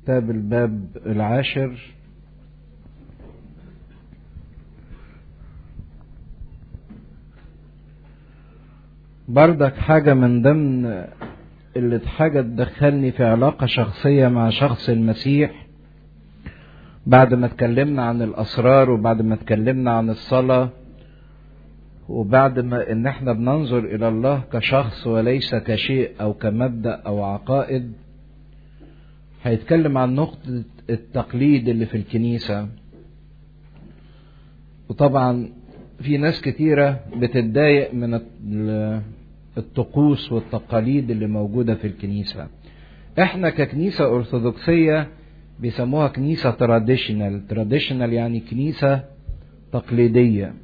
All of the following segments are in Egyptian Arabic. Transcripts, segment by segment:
كتاب الباب العاشر بردك حاجة من ضمن اللي حاجة تدخلني في علاقة شخصية مع شخص المسيح بعد ما اتكلمنا عن الأسرار وبعد ما اتكلمنا عن الصلاة وبعد ما ان احنا بننظر الى الله كشخص وليس كشيء او كمبدأ او عقائد هيتكلم عن نقطة التقليد اللي في الكنيسة وطبعا في ناس كتيرة بتتضايق من الطقوس والتقاليد اللي موجودة في الكنيسة احنا ككنيسة ارثوذكسية بيسموها كنيسة تراديشنال تراديشنال يعني كنيسة تقليدية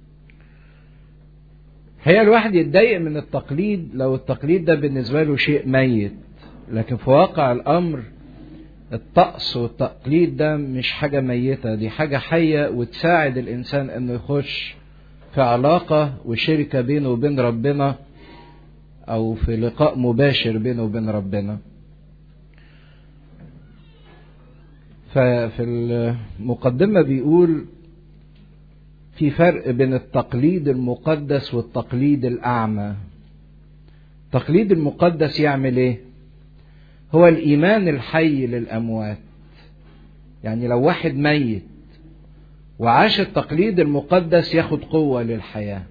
هي الواحد يتضايق من التقليد لو التقليد ده بالنسبة له شيء ميت لكن في واقع الأمر الطقس والتقليد ده مش حاجة ميتة دي حاجة حية وتساعد الإنسان إنه يخش في علاقة وشركة بينه وبين ربنا أو في لقاء مباشر بينه وبين ربنا ففي المقدمة بيقول في فرق بين التقليد المقدس والتقليد الأعمى التقليد المقدس يعمل ايه هو الإيمان الحي للأموات يعني لو واحد ميت وعاش التقليد المقدس ياخد قوة للحياة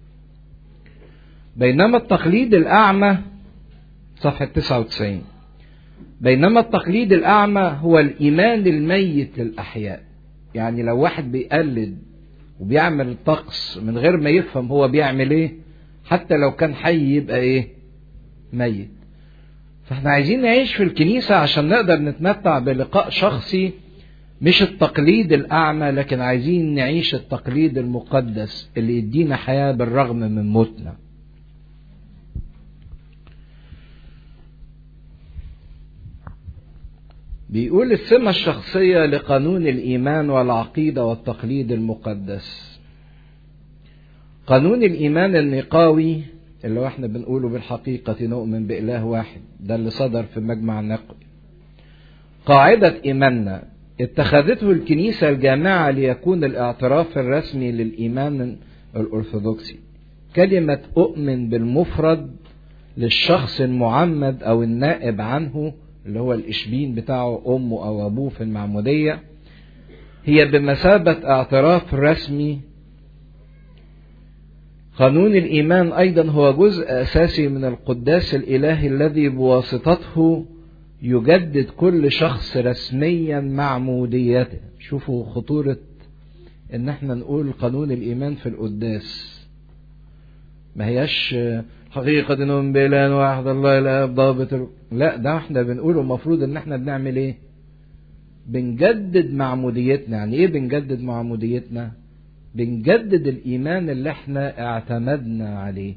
بينما التقليد الأعمى صفحة 99 بينما التقليد الأعمى هو الإيمان الميت للأحياء يعني لو واحد بيقلد وبيعمل الطقس من غير ما يفهم هو بيعمل ايه حتى لو كان حي يبقى ايه ميت فاحنا عايزين نعيش في الكنيسة عشان نقدر نتمتع بلقاء شخصي مش التقليد الأعمى لكن عايزين نعيش التقليد المقدس اللي يدينا حياة بالرغم من موتنا بيقول السمة الشخصية لقانون الإيمان والعقيدة والتقليد المقدس قانون الإيمان النقاوي اللي هو احنا بنقوله بالحقيقة نؤمن بإله واحد ده اللي صدر في مجمع النقل قاعدة إيماننا اتخذته الكنيسة الجامعة ليكون الاعتراف الرسمي للإيمان الأرثوذكسي كلمة أؤمن بالمفرد للشخص المعمد أو النائب عنه اللي هو الإشبين بتاعه أمه أو أبوه في المعمودية هي بمثابة اعتراف رسمي قانون الإيمان أيضا هو جزء أساسي من القداس الإلهي الذي بواسطته يجدد كل شخص رسميا معموديته شوفوا خطورة ان احنا نقول قانون الإيمان في القداس ما هياش حقيقة نؤمن بإله واحد الله الآب ضابط ال... لا ده احنا بنقوله المفروض ان احنا بنعمل ايه بنجدد معموديتنا يعني ايه بنجدد معموديتنا بنجدد الإيمان اللي احنا اعتمدنا عليه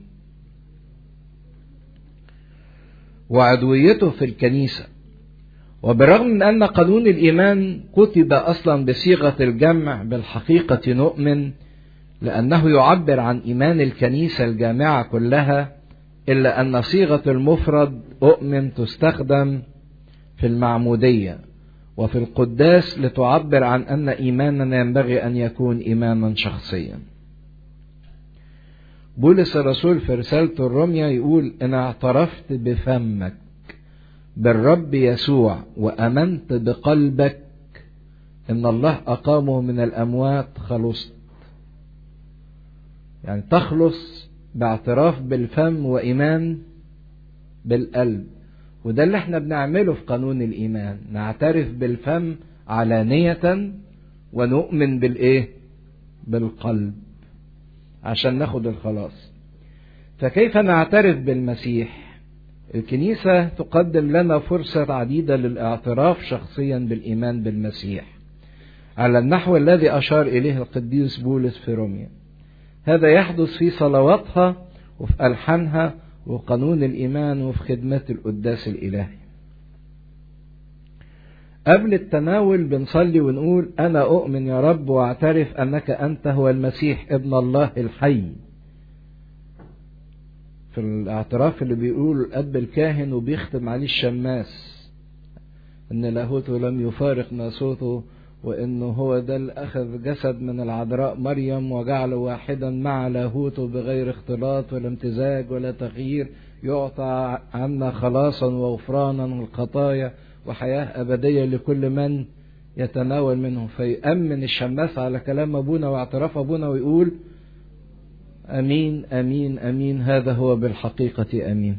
وعضويته في الكنيسة وبالرغم من أن قانون الإيمان كتب أصلا بصيغة الجمع بالحقيقة نؤمن لأنه يعبر عن إيمان الكنيسة الجامعة كلها إلا أن صيغة المفرد أؤمن تستخدم في المعمودية وفي القداس لتعبر عن أن إيماننا ينبغي أن يكون إيمانا شخصيا بولس الرسول في رسالة الرمية يقول إن اعترفت بفمك بالرب يسوع وأمنت بقلبك إن الله أقامه من الأموات خلصت يعني تخلص باعتراف بالفم وإيمان بالقلب وده اللي احنا بنعمله في قانون الإيمان نعترف بالفم علانية ونؤمن بالإيه بالقلب عشان ناخد الخلاص فكيف نعترف بالمسيح الكنيسة تقدم لنا فرصة عديدة للاعتراف شخصيا بالإيمان بالمسيح على النحو الذي أشار إليه القديس بولس في روميا هذا يحدث في صلواتها وفي ألحانها وقانون الإيمان وفي خدمة القداس الإلهي قبل التناول بنصلي ونقول أنا أؤمن يا رب وأعترف أنك أنت هو المسيح ابن الله الحي في الاعتراف اللي بيقول الأب الكاهن وبيختم عليه الشماس ان لاهوته لم يفارق ناسوته وانه هو ده اللي اخذ جسد من العذراء مريم وجعله واحدا مع لاهوته بغير اختلاط ولا امتزاج ولا تغيير يعطى عنا خلاصا وغفرانا الخطايا وحياة أبدية لكل من يتناول منه فيأمن الشماس على كلام أبونا واعتراف أبونا ويقول أمين أمين أمين هذا هو بالحقيقة أمين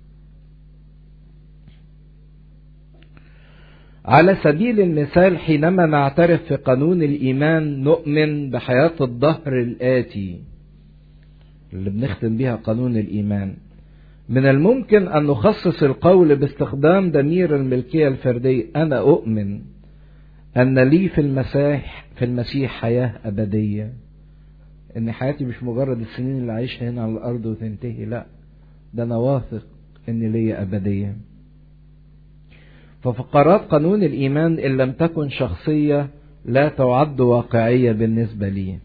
على سبيل المثال حينما نعترف في قانون الإيمان نؤمن بحياة الظهر الآتي اللي بنختم بها قانون الإيمان من الممكن أن نخصص القول باستخدام ضمير الملكية الفردية أنا أؤمن أن لي في المسيح في المسيح حياة أبدية إن حياتي مش مجرد السنين اللي عايشها هنا على الأرض وتنتهي لا ده أنا واثق إن لي أبدية ففقرات قانون الإيمان إن لم تكن شخصية لا تعد واقعية بالنسبة لي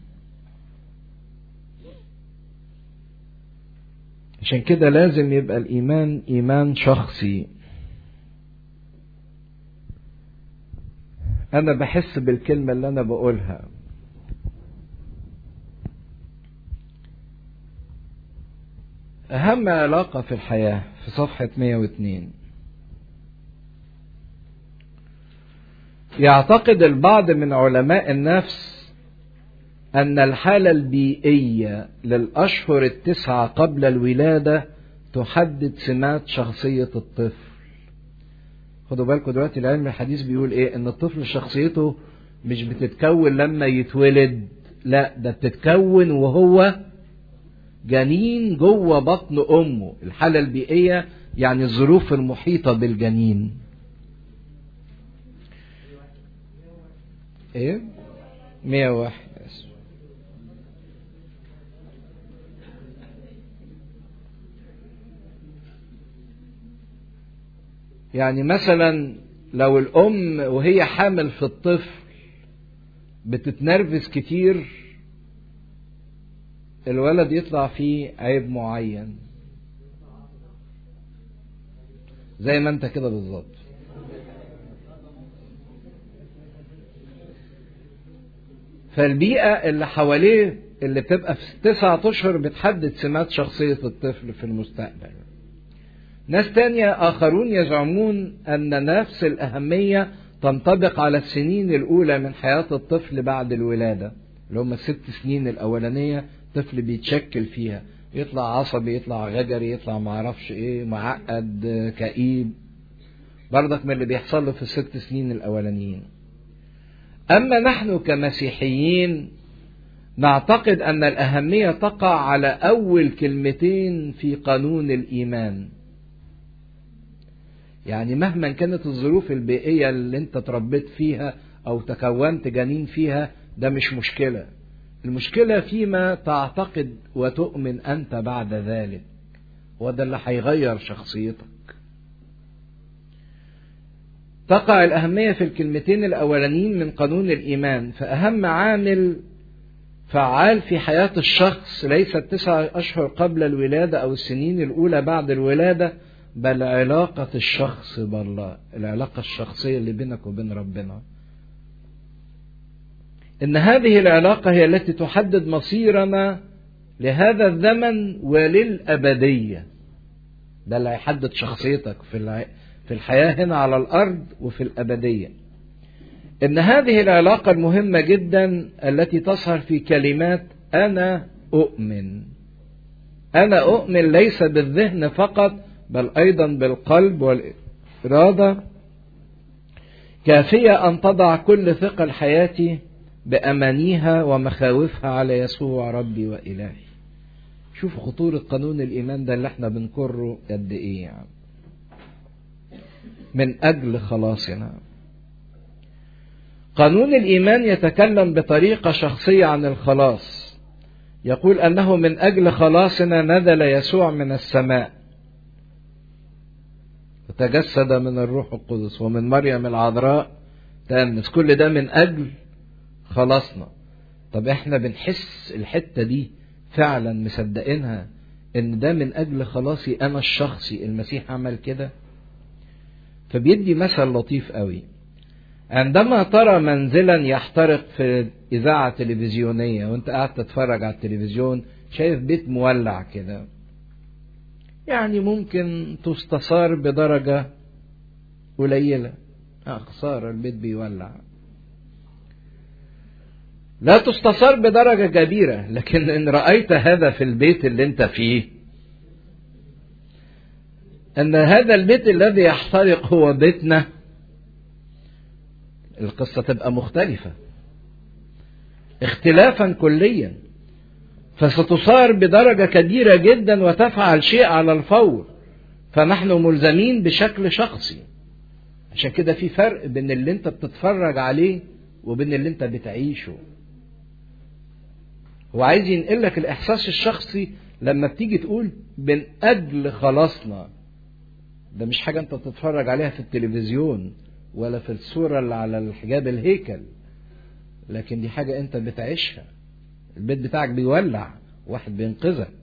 عشان كده لازم يبقى الإيمان إيمان شخصي أنا بحس بالكلمة اللي أنا بقولها أهم علاقة في الحياة في صفحة 102 يعتقد البعض من علماء النفس أن الحالة البيئية للأشهر التسعة قبل الولادة تحدد سمات شخصية الطفل. خدوا بالكم دلوقتي العلم الحديث بيقول إيه؟ إن الطفل شخصيته مش بتتكون لما يتولد، لا ده بتتكون وهو جنين جوه بطن أمه، الحالة البيئية يعني الظروف المحيطة بالجنين. إيه؟ 101 يعني مثلا لو الأم وهي حامل في الطفل بتتنرفز كتير الولد يطلع فيه عيب معين زي ما انت كده بالظبط فالبيئة اللي حواليه اللي بتبقى في تسعة أشهر بتحدد سمات شخصية الطفل في المستقبل ناس تانية آخرون يزعمون أن نفس الأهمية تنطبق على السنين الأولى من حياة الطفل بعد الولادة اللي هم الست سنين الأولانية الطفل بيتشكل فيها يطلع عصبي يطلع غجري يطلع معرفش ايه معقد كئيب برضك من اللي بيحصل له في الست سنين الأولانيين أما نحن كمسيحيين نعتقد أن الأهمية تقع على أول كلمتين في قانون الإيمان يعني مهما كانت الظروف البيئية اللي انت تربيت فيها او تكونت جنين فيها ده مش مشكلة المشكلة فيما تعتقد وتؤمن انت بعد ذلك وده اللي هيغير شخصيتك تقع الأهمية في الكلمتين الأولانيين من قانون الإيمان فأهم عامل فعال في حياة الشخص ليس التسعة أشهر قبل الولادة أو السنين الأولى بعد الولادة بل علاقة الشخص بالله العلاقة الشخصية اللي بينك وبين ربنا إن هذه العلاقة هي التي تحدد مصيرنا لهذا الزمن وللأبدية ده اللي هيحدد شخصيتك في الع... في الحياة هنا على الأرض وفي الأبدية إن هذه العلاقة المهمة جدا التي تظهر في كلمات أنا أؤمن أنا أؤمن ليس بالذهن فقط بل أيضا بالقلب والإرادة كافية أن تضع كل ثقل حياتي بأمانيها ومخاوفها على يسوع ربي وإلهي شوفوا خطورة قانون الإيمان ده اللي احنا بنكره قد إيه يعني. من أجل خلاصنا قانون الإيمان يتكلم بطريقة شخصية عن الخلاص يقول أنه من أجل خلاصنا نزل يسوع من السماء وتجسد من الروح القدس ومن مريم العذراء تأنس كل ده من أجل خلاصنا طب احنا بنحس الحتة دي فعلا مصدقينها ان ده من اجل خلاصي انا الشخصي المسيح عمل كده فبيدي مثل لطيف قوي عندما ترى منزلا يحترق في إذاعة تلفزيونية وانت قاعد تتفرج على التلفزيون شايف بيت مولع كده يعني ممكن تستثار بدرجة قليلة آه خسارة البيت بيولع لا تستثار بدرجة كبيرة لكن إن رأيت هذا في البيت اللي أنت فيه أن هذا البيت الذي يحترق هو بيتنا القصة تبقى مختلفة اختلافا كليا فستصار بدرجة كبيرة جدا وتفعل شيء على الفور فنحن ملزمين بشكل شخصي عشان كده في فرق بين اللي انت بتتفرج عليه وبين اللي انت بتعيشه هو عايز ينقل لك الاحساس الشخصي لما بتيجي تقول من اجل خلاصنا ده مش حاجه انت بتتفرج عليها في التلفزيون ولا في الصوره اللي على الحجاب الهيكل لكن دي حاجه انت بتعيشها البيت بتاعك بيولع واحد بينقذك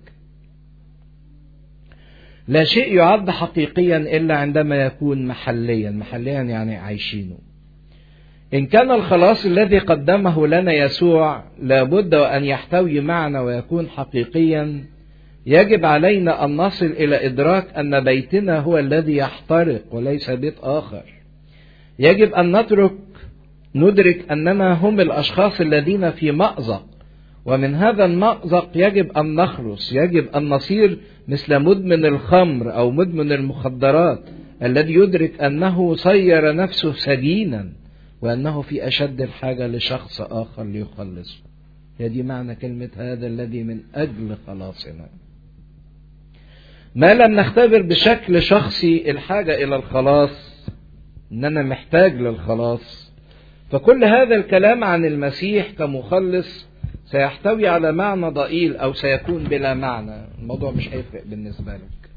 لا شيء يعد حقيقيا الا عندما يكون محليا محليا يعني عايشينه إن كان الخلاص الذي قدمه لنا يسوع لابد وأن يحتوي معنا ويكون حقيقيا يجب علينا أن نصل إلى إدراك أن بيتنا هو الذي يحترق وليس بيت آخر يجب أن نترك ندرك أننا هم الأشخاص الذين في مأزق ومن هذا المأزق يجب أن نخلص يجب أن نصير مثل مدمن الخمر أو مدمن المخدرات الذي يدرك أنه صير نفسه سجينا وأنه في أشد الحاجة لشخص آخر ليخلصه هي دي معنى كلمة هذا الذي من أجل خلاصنا ما لم نختبر بشكل شخصي الحاجة إلى الخلاص إن أنا محتاج للخلاص فكل هذا الكلام عن المسيح كمخلص سيحتوي على معنى ضئيل أو سيكون بلا معنى الموضوع مش هيفرق بالنسبة لك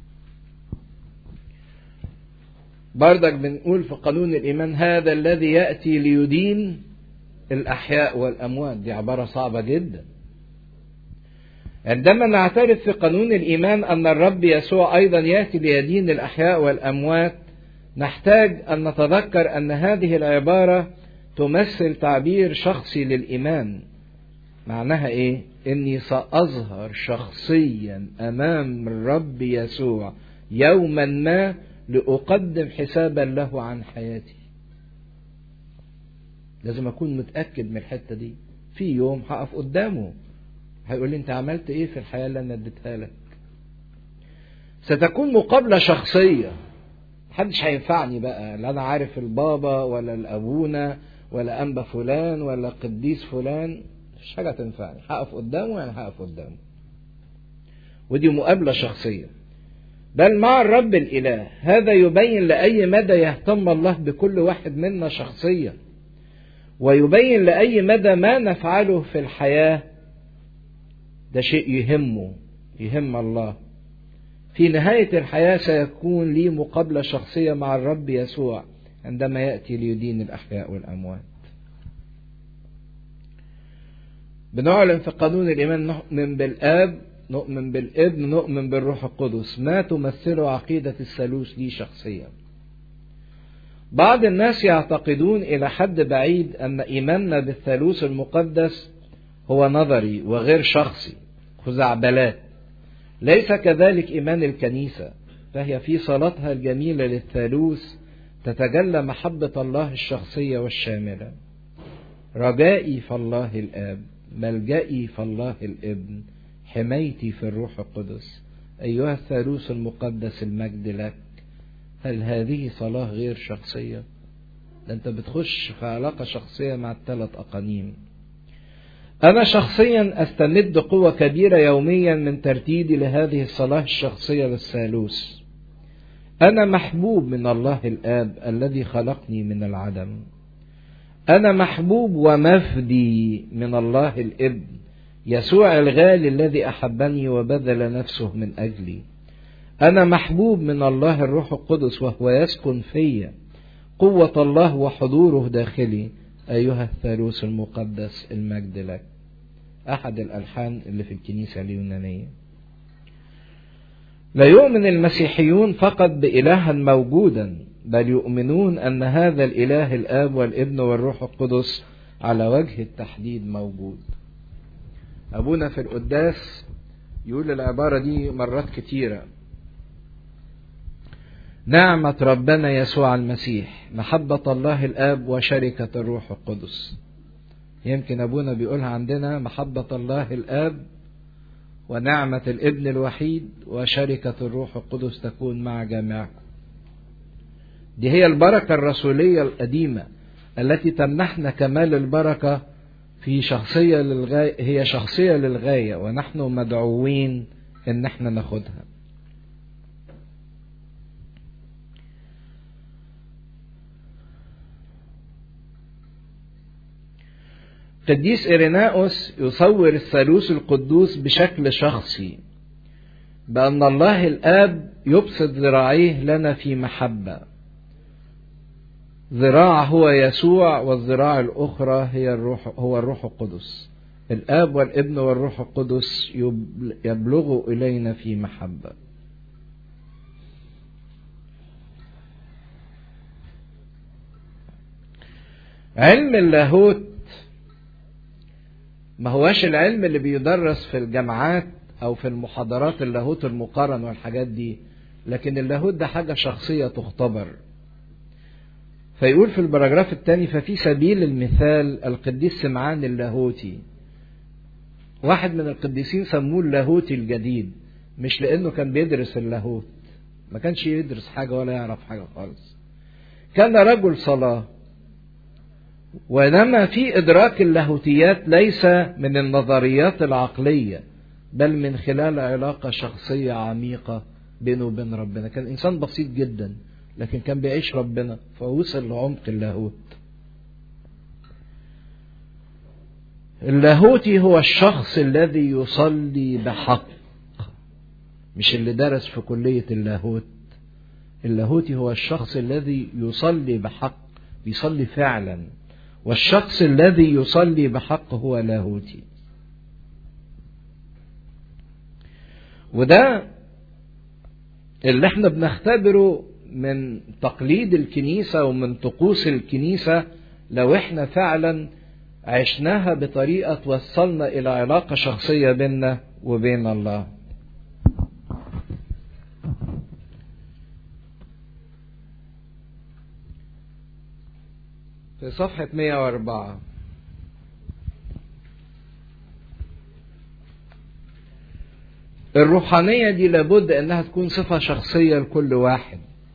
بردك بنقول في قانون الإيمان هذا الذي يأتي ليدين الأحياء والأموات دي عبارة صعبة جدا عندما نعترف في قانون الإيمان أن الرب يسوع أيضا يأتي ليدين الأحياء والأموات نحتاج أن نتذكر أن هذه العبارة تمثل تعبير شخصي للإيمان معناها إيه؟ إني سأظهر شخصيا أمام الرب يسوع يوما ما لأقدم حسابا له عن حياتي لازم أكون متأكد من الحتة دي في يوم هقف قدامه هيقول لي أنت عملت إيه في الحياة اللي أنا اديتها لك ستكون مقابلة شخصية محدش هينفعني بقى لا أنا عارف البابا ولا الأبونا ولا أنبا فلان ولا قديس فلان مفيش حاجة تنفعني هقف قدامه يعني هقف قدامه ودي مقابلة شخصية بل مع الرب الإله هذا يبين لأي مدى يهتم الله بكل واحد منا شخصيا ويبين لأي مدى ما نفعله في الحياة ده شيء يهمه يهم الله في نهاية الحياة سيكون لي مقابلة شخصية مع الرب يسوع عندما يأتي ليدين الأحياء والأموات بنعلن في قانون الإيمان نؤمن بالآب نؤمن بالابن نؤمن بالروح القدس ما تمثله عقيدة الثالوث لي شخصيا بعض الناس يعتقدون إلى حد بعيد أن إيماننا بالثالوث المقدس هو نظري وغير شخصي خزعبلات ليس كذلك إيمان الكنيسة فهي في صلاتها الجميلة للثالوث تتجلى محبة الله الشخصية والشاملة رجائي في الله الآب ملجئي في الله الابن حمايتي في الروح القدس أيها الثالوث المقدس المجد لك هل هذه صلاة غير شخصية ده أنت بتخش في علاقة شخصية مع الثلاث أقانيم أنا شخصيا أستمد قوة كبيرة يوميا من ترتيبي لهذه الصلاة الشخصية للثالوث أنا محبوب من الله الآب الذي خلقني من العدم أنا محبوب ومفدي من الله الابن يسوع الغالي الذي أحبني وبذل نفسه من أجلي أنا محبوب من الله الروح القدس وهو يسكن فيا قوة الله وحضوره داخلي أيها الثالوث المقدس المجد لك أحد الألحان اللي في الكنيسة اليونانية لا يؤمن المسيحيون فقط بإلها موجودا بل يؤمنون أن هذا الإله الآب والابن والروح القدس على وجه التحديد موجود أبونا في القداس يقول العبارة دي مرات كتيرة نعمة ربنا يسوع المسيح محبة الله الآب وشركة الروح القدس يمكن أبونا بيقولها عندنا محبة الله الآب ونعمة الابن الوحيد وشركة الروح القدس تكون مع جميعكم دي هي البركة الرسولية القديمة التي تمنحنا كمال البركة في شخصية للغاية هي شخصية للغاية ونحن مدعوين ان احنا ناخدها قديس إيريناؤوس يصور الثالوث القدوس بشكل شخصي بأن الله الآب يبسط ذراعيه لنا في محبة ذراع هو يسوع والذراع الأخرى هي الروح هو الروح القدس الآب والابن والروح القدس يبلغوا إلينا في محبة علم اللاهوت ما هواش العلم اللي بيدرس في الجامعات او في المحاضرات اللاهوت المقارن والحاجات دي لكن اللاهوت ده حاجة شخصية تختبر فيقول في البراجراف الثاني ففي سبيل المثال القديس سمعان اللاهوتي واحد من القديسين سموه اللاهوتي الجديد مش لانه كان بيدرس اللاهوت ما كانش يدرس حاجة ولا يعرف حاجة خالص كان رجل صلاة وإنما في إدراك اللاهوتيات ليس من النظريات العقلية بل من خلال علاقة شخصية عميقة بينه وبين ربنا كان إنسان بسيط جدا لكن كان بيعيش ربنا فوصل لعمق اللاهوت اللاهوتي هو الشخص الذي يصلي بحق مش اللي درس في كلية اللاهوت اللاهوتي هو الشخص الذي يصلي بحق بيصلي فعلا والشخص الذي يصلي بحق هو لاهوتي وده اللي احنا بنختبره من تقليد الكنيسة ومن طقوس الكنيسة لو احنا فعلا عشناها بطريقة توصلنا إلى علاقة شخصية بيننا وبين الله في صفحة 104 الروحانية دي لابد انها تكون صفة شخصية لكل واحد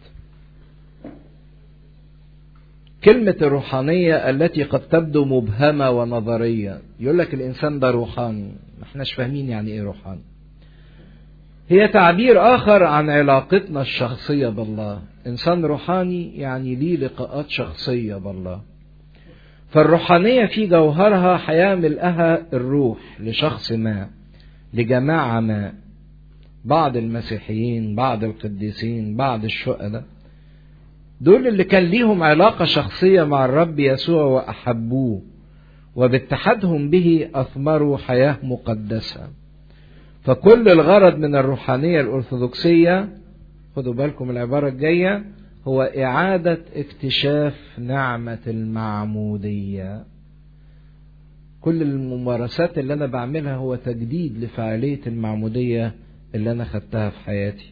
كلمة الروحانية التي قد تبدو مبهمة ونظرية يقول لك الإنسان ده روحاني ما احناش فاهمين يعني ايه روحاني هي تعبير آخر عن علاقتنا الشخصية بالله إنسان روحاني يعني ليه لقاءات شخصية بالله فالروحانية في جوهرها هيعملها الروح لشخص ما لجماعة ما بعض المسيحيين بعض القديسين بعض الشهداء دول اللي كان ليهم علاقة شخصية مع الرب يسوع وأحبوه وباتحادهم به أثمروا حياة مقدسة فكل الغرض من الروحانية الأرثوذكسية خدوا بالكم العبارة الجاية هو إعادة اكتشاف نعمة المعمودية كل الممارسات اللي أنا بعملها هو تجديد لفعالية المعمودية اللي أنا خدتها في حياتي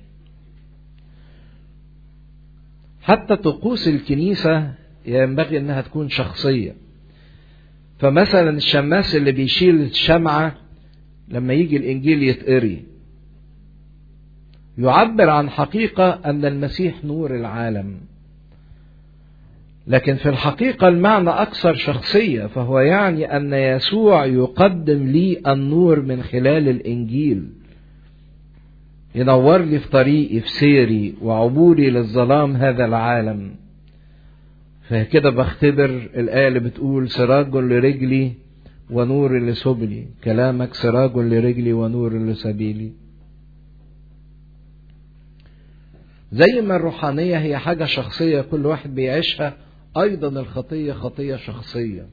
حتى طقوس الكنيسة ينبغي أنها تكون شخصية فمثلا الشماس اللي بيشيل الشمعة لما يجي الإنجيل يتقري يعبر عن حقيقة أن المسيح نور العالم لكن في الحقيقة المعنى أكثر شخصية فهو يعني أن يسوع يقدم لي النور من خلال الإنجيل ينور لي في طريقي في سيري وعبوري للظلام هذا العالم فكده بختبر الآية اللي بتقول سراج لرجلي ونور لسبلي كلامك سراج لرجلي ونور لسبيلي زي ما الروحانية هي حاجة شخصية كل واحد بيعيشها أيضا الخطية خطية شخصية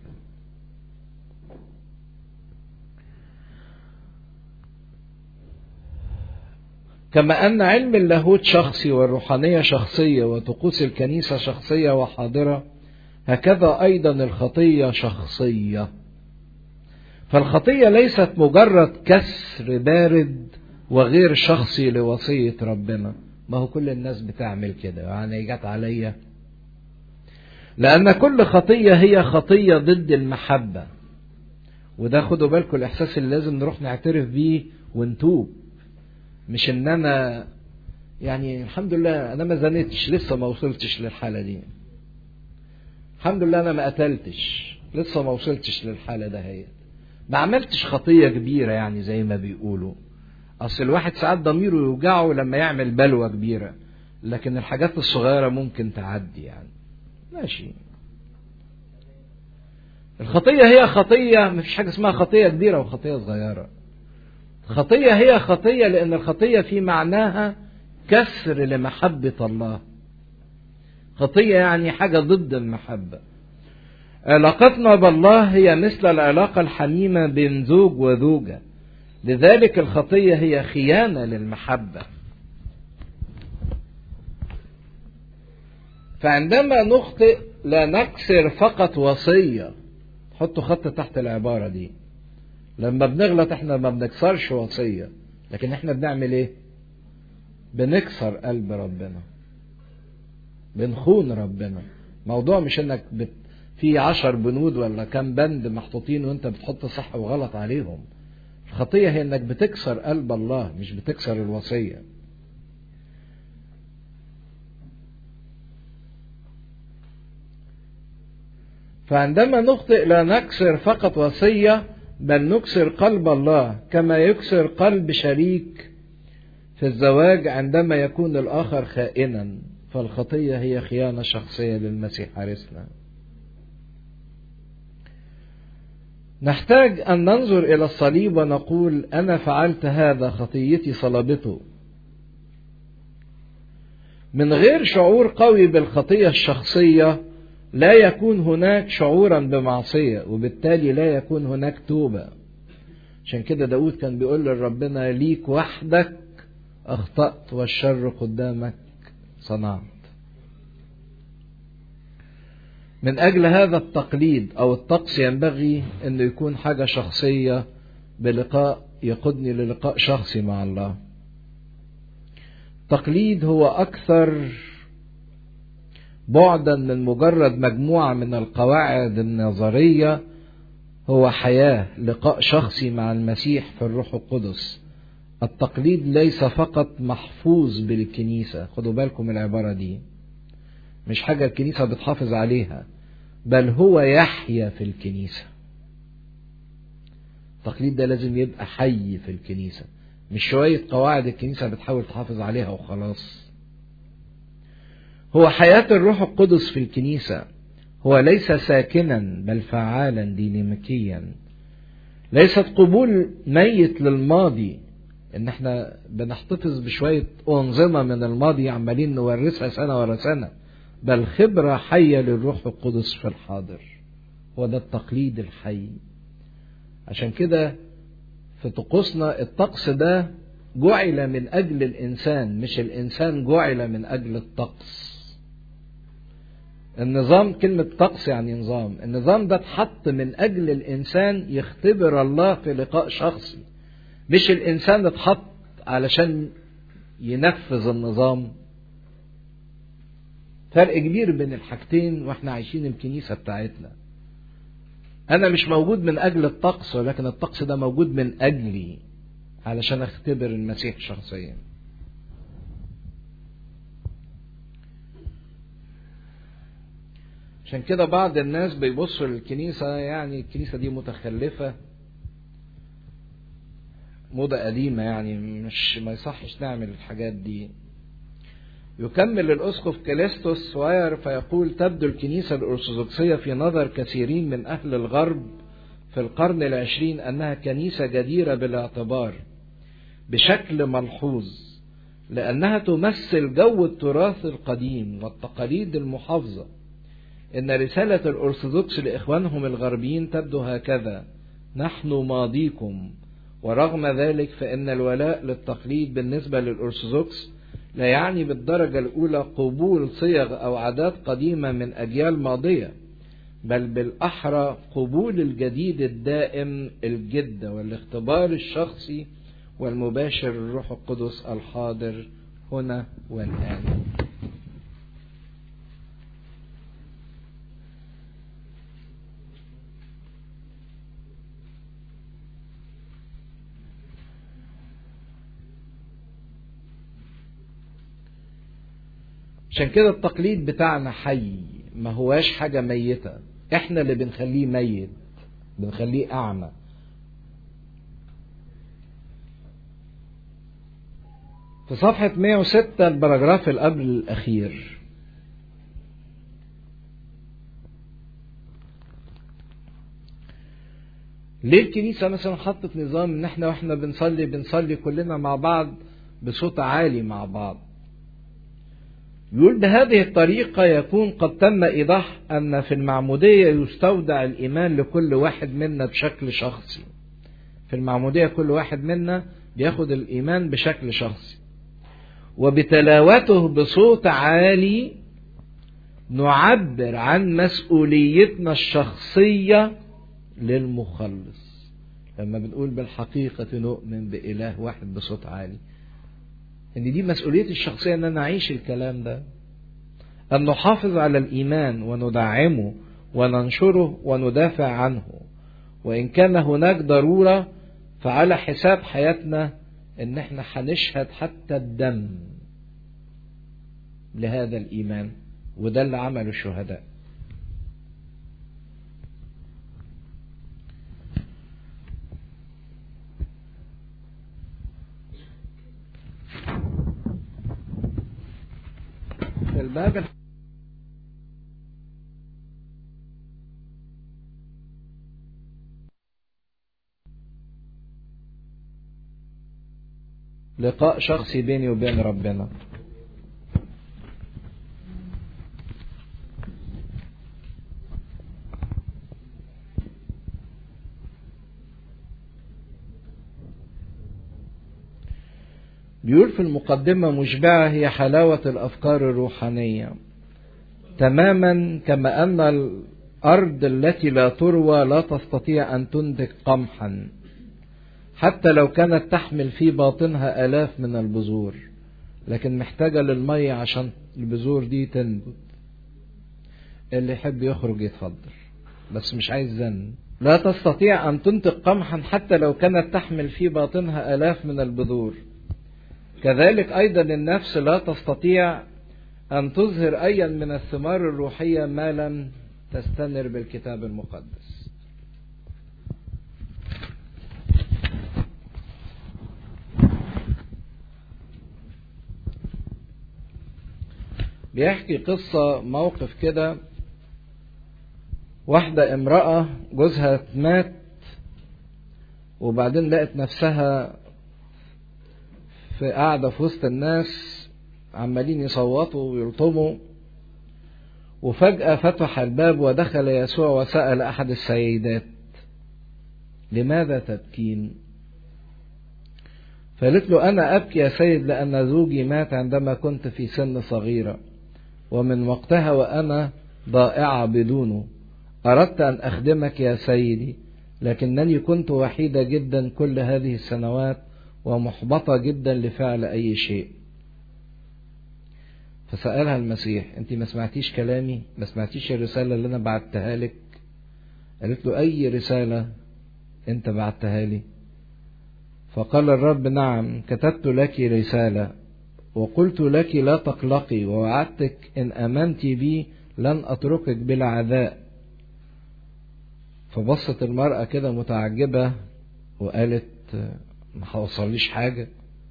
كما أن علم اللاهوت شخصي والروحانية شخصية وطقوس الكنيسة شخصية وحاضرة هكذا أيضا الخطية شخصية فالخطية ليست مجرد كسر بارد وغير شخصي لوصية ربنا ما هو كل الناس بتعمل كده يعني جت عليا لأن كل خطية هي خطية ضد المحبة وده خدوا بالكم الإحساس اللي لازم نروح نعترف بيه ونتوب مش إن أنا يعني الحمد لله أنا ما زنيتش لسه ما وصلتش للحالة دي الحمد لله أنا ما قتلتش لسه ما وصلتش للحالة ده هي ما عملتش خطية كبيرة يعني زي ما بيقولوا أصل الواحد ساعات ضميره يوجعه لما يعمل بلوى كبيرة لكن الحاجات الصغيرة ممكن تعدي يعني ماشي الخطية هي خطية مفيش حاجة اسمها خطية كبيرة وخطية صغيرة خطية هي خطية لأن الخطية في معناها كسر لمحبة الله خطية يعني حاجة ضد المحبة علاقتنا بالله هي مثل العلاقة الحميمة بين زوج وزوجة لذلك الخطية هي خيانة للمحبة فعندما نخطئ لا نكسر فقط وصية حطوا خط تحت العبارة دي لما بنغلط احنا ما بنكسرش وصية لكن احنا بنعمل ايه بنكسر قلب ربنا بنخون ربنا موضوع مش انك بت... في عشر بنود ولا كام بند محطوطين وانت بتحط صح وغلط عليهم الخطية هي انك بتكسر قلب الله مش بتكسر الوصية فعندما نخطئ لا نكسر فقط وصية بل نكسر قلب الله كما يكسر قلب شريك في الزواج عندما يكون الآخر خائنا فالخطية هي خيانة شخصية للمسيح عرسنا نحتاج أن ننظر إلى الصليب ونقول أنا فعلت هذا خطيتي صلبته من غير شعور قوي بالخطية الشخصية لا يكون هناك شعورا بمعصية وبالتالي لا يكون هناك توبة عشان كده داود كان بيقول لربنا ليك وحدك أخطأت والشر قدامك صنعت من أجل هذا التقليد أو الطقس ينبغي أنه يكون حاجة شخصية بلقاء يقودني للقاء شخصي مع الله التقليد هو أكثر بعدا من مجرد مجموعة من القواعد النظرية هو حياة لقاء شخصي مع المسيح في الروح القدس التقليد ليس فقط محفوظ بالكنيسة خدوا بالكم من العبارة دي مش حاجة الكنيسة بتحافظ عليها بل هو يحيا في الكنيسة التقليد ده لازم يبقى حي في الكنيسة مش شوية قواعد الكنيسة بتحاول تحافظ عليها وخلاص هو حياة الروح القدس في الكنيسة هو ليس ساكنا بل فعالا ديناميكيا ليست قبول ميت للماضي ان احنا بنحتفظ بشوية انظمة من الماضي عمالين نورثها سنة ورا سنة بل خبرة حية للروح القدس في الحاضر هو ده التقليد الحي عشان كده في طقوسنا الطقس ده جعل من أجل الإنسان مش الإنسان جعل من أجل الطقس النظام كلمة طقس يعني نظام النظام ده اتحط من أجل الإنسان يختبر الله في لقاء شخصي مش الإنسان اتحط علشان ينفذ النظام فرق كبير بين الحاجتين واحنا عايشين الكنيسة بتاعتنا أنا مش موجود من أجل الطقس ولكن الطقس ده موجود من أجلي علشان أختبر المسيح شخصيا عشان كده بعض الناس بيبصوا للكنيسة يعني الكنيسة دي متخلفة موضة قديمة يعني مش ما يصحش نعمل الحاجات دي يكمل الأسقف كاليستوس واير فيقول تبدو الكنيسة الأرثوذكسية في نظر كثيرين من أهل الغرب في القرن العشرين أنها كنيسة جديرة بالاعتبار بشكل ملحوظ لأنها تمثل جو التراث القديم والتقاليد المحافظة إن رسالة الأرثوذكس لإخوانهم الغربيين تبدو هكذا نحن ماضيكم ورغم ذلك فإن الولاء للتقليد بالنسبة للأرثوذكس لا يعني بالدرجة الأولى قبول صيغ أو عادات قديمة من أجيال ماضية بل بالأحرى قبول الجديد الدائم الجد والاختبار الشخصي والمباشر الروح القدس الحاضر هنا والآن عشان كده التقليد بتاعنا حي ما هواش حاجة ميتة احنا اللي بنخليه ميت بنخليه أعمى في صفحة 106 البراجراف اللي قبل الأخير ليه الكنيسة مثلا حطت نظام ان احنا واحنا بنصلي بنصلي كلنا مع بعض بصوت عالي مع بعض يقول بهذه الطريقة يكون قد تم إيضاح أن في المعمودية يستودع الإيمان لكل واحد منا بشكل شخصي في المعمودية كل واحد منا بياخد الإيمان بشكل شخصي وبتلاوته بصوت عالي نعبر عن مسؤوليتنا الشخصية للمخلص لما بنقول بالحقيقة نؤمن بإله واحد بصوت عالي ان دي مسؤوليتي الشخصيه ان انا اعيش الكلام ده ان نحافظ على الايمان وندعمه وننشره وندافع عنه وان كان هناك ضروره فعلى حساب حياتنا ان احنا هنشهد حتى الدم لهذا الايمان وده اللي عمله الشهداء في الباب لقاء شخصي بيني وبين ربنا بيقول في المقدمة مشبعة هي حلاوة الأفكار الروحانية تماما كما أن الأرض التي لا تروى لا تستطيع أن تنتج قمحا حتى لو كانت تحمل في باطنها آلاف من البذور لكن محتاجة للمية عشان البذور دي تنبت اللي يحب يخرج يتفضل بس مش عايز زن لا تستطيع أن تنتج قمحا حتى لو كانت تحمل في باطنها آلاف من البذور كذلك أيضا النفس لا تستطيع أن تظهر أيا من الثمار الروحية ما لم تستنر بالكتاب المقدس بيحكي قصة موقف كده واحدة امرأة جوزها مات وبعدين لقت نفسها في قاعدة في وسط الناس عمالين يصوتوا ويلطموا وفجأة فتح الباب ودخل يسوع وسأل أحد السيدات لماذا تبكين فقالت له أنا أبكي يا سيد لأن زوجي مات عندما كنت في سن صغيرة ومن وقتها وأنا ضائعة بدونه أردت أن أخدمك يا سيدي لكنني كنت وحيدة جدا كل هذه السنوات ومحبطة جدا لفعل أي شيء فسألها المسيح أنت ما سمعتيش كلامي ما سمعتيش الرسالة اللي أنا بعتها لك قالت له أي رسالة أنت بعتها لي فقال الرب نعم كتبت لك رسالة وقلت لك لا تقلقي ووعدتك إن آمنت بي لن أتركك بلا عذاء فبصت المرأة كده متعجبة وقالت ما حوصليش حاجة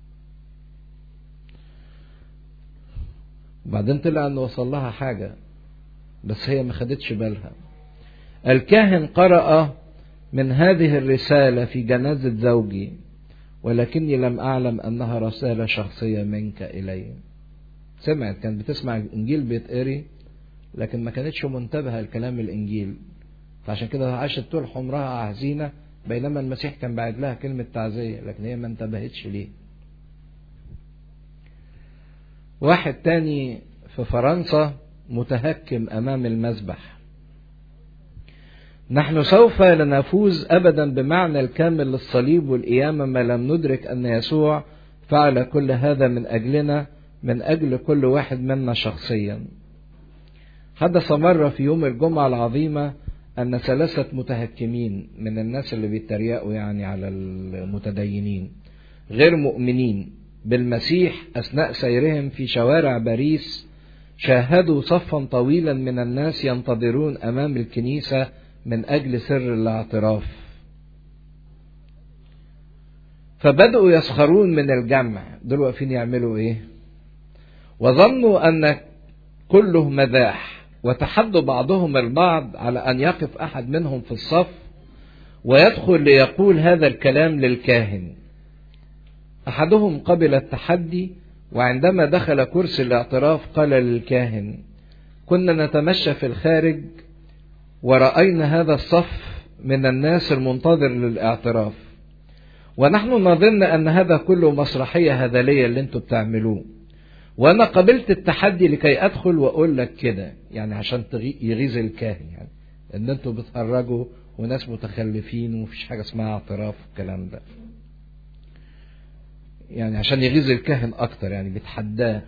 وبعدين طلع ان وصل لها حاجة بس هي ما خدتش بالها الكاهن قرأ من هذه الرسالة في جنازة زوجي ولكني لم أعلم أنها رسالة شخصية منك إلي سمعت كانت بتسمع الإنجيل بيتقري لكن ما كانتش منتبهة لكلام الإنجيل فعشان كده عاشت طول عمرها حزينة بينما المسيح كان بعد لها كلمة تعزية لكن هي ما انتبهتش ليه واحد تاني في فرنسا متهكم أمام المذبح نحن سوف لا نفوز أبدا بمعنى الكامل للصليب والقيامة ما لم ندرك أن يسوع فعل كل هذا من أجلنا من أجل كل واحد منا شخصيا حدث مرة في يوم الجمعة العظيمة أن ثلاثة متهكمين من الناس اللي بيتريقوا يعني على المتدينين غير مؤمنين بالمسيح أثناء سيرهم في شوارع باريس شاهدوا صفا طويلا من الناس ينتظرون أمام الكنيسة من أجل سر الاعتراف فبدأوا يسخرون من الجمع دول واقفين يعملوا إيه وظنوا أن كله مذاح وتحدوا بعضهم البعض على أن يقف أحد منهم في الصف ويدخل ليقول هذا الكلام للكاهن أحدهم قبل التحدي وعندما دخل كرسي الاعتراف قال للكاهن كنا نتمشى في الخارج ورأينا هذا الصف من الناس المنتظر للاعتراف ونحن نظن أن هذا كله مسرحية هذلية اللي انتوا بتعملوه وانا قبلت التحدي لكي ادخل واقول لك كده يعني عشان يغيظ الكاهن يعني ان انتوا بتهرجوا وناس متخلفين ومفيش حاجه اسمها اعتراف والكلام ده يعني عشان يغيظ الكاهن اكتر يعني بيتحداه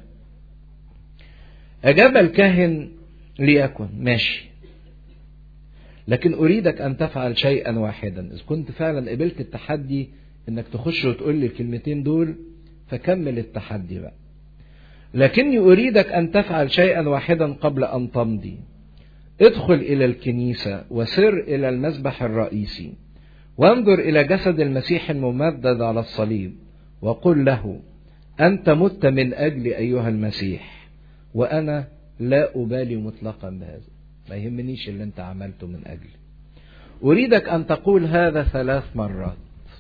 اجاب الكاهن ليكن ماشي لكن اريدك ان تفعل شيئا واحدا اذا كنت فعلا قبلت التحدي انك تخش وتقول لي الكلمتين دول فكمل التحدي بقى لكني أريدك أن تفعل شيئا واحدا قبل أن تمضي ادخل إلى الكنيسة وسر إلى المسبح الرئيسي وانظر إلى جسد المسيح الممدد على الصليب وقل له أنت مت من أجلي أيها المسيح وأنا لا أبالي مطلقا بهذا ما يهمنيش اللي أنت عملته من أجلي أريدك أن تقول هذا ثلاث مرات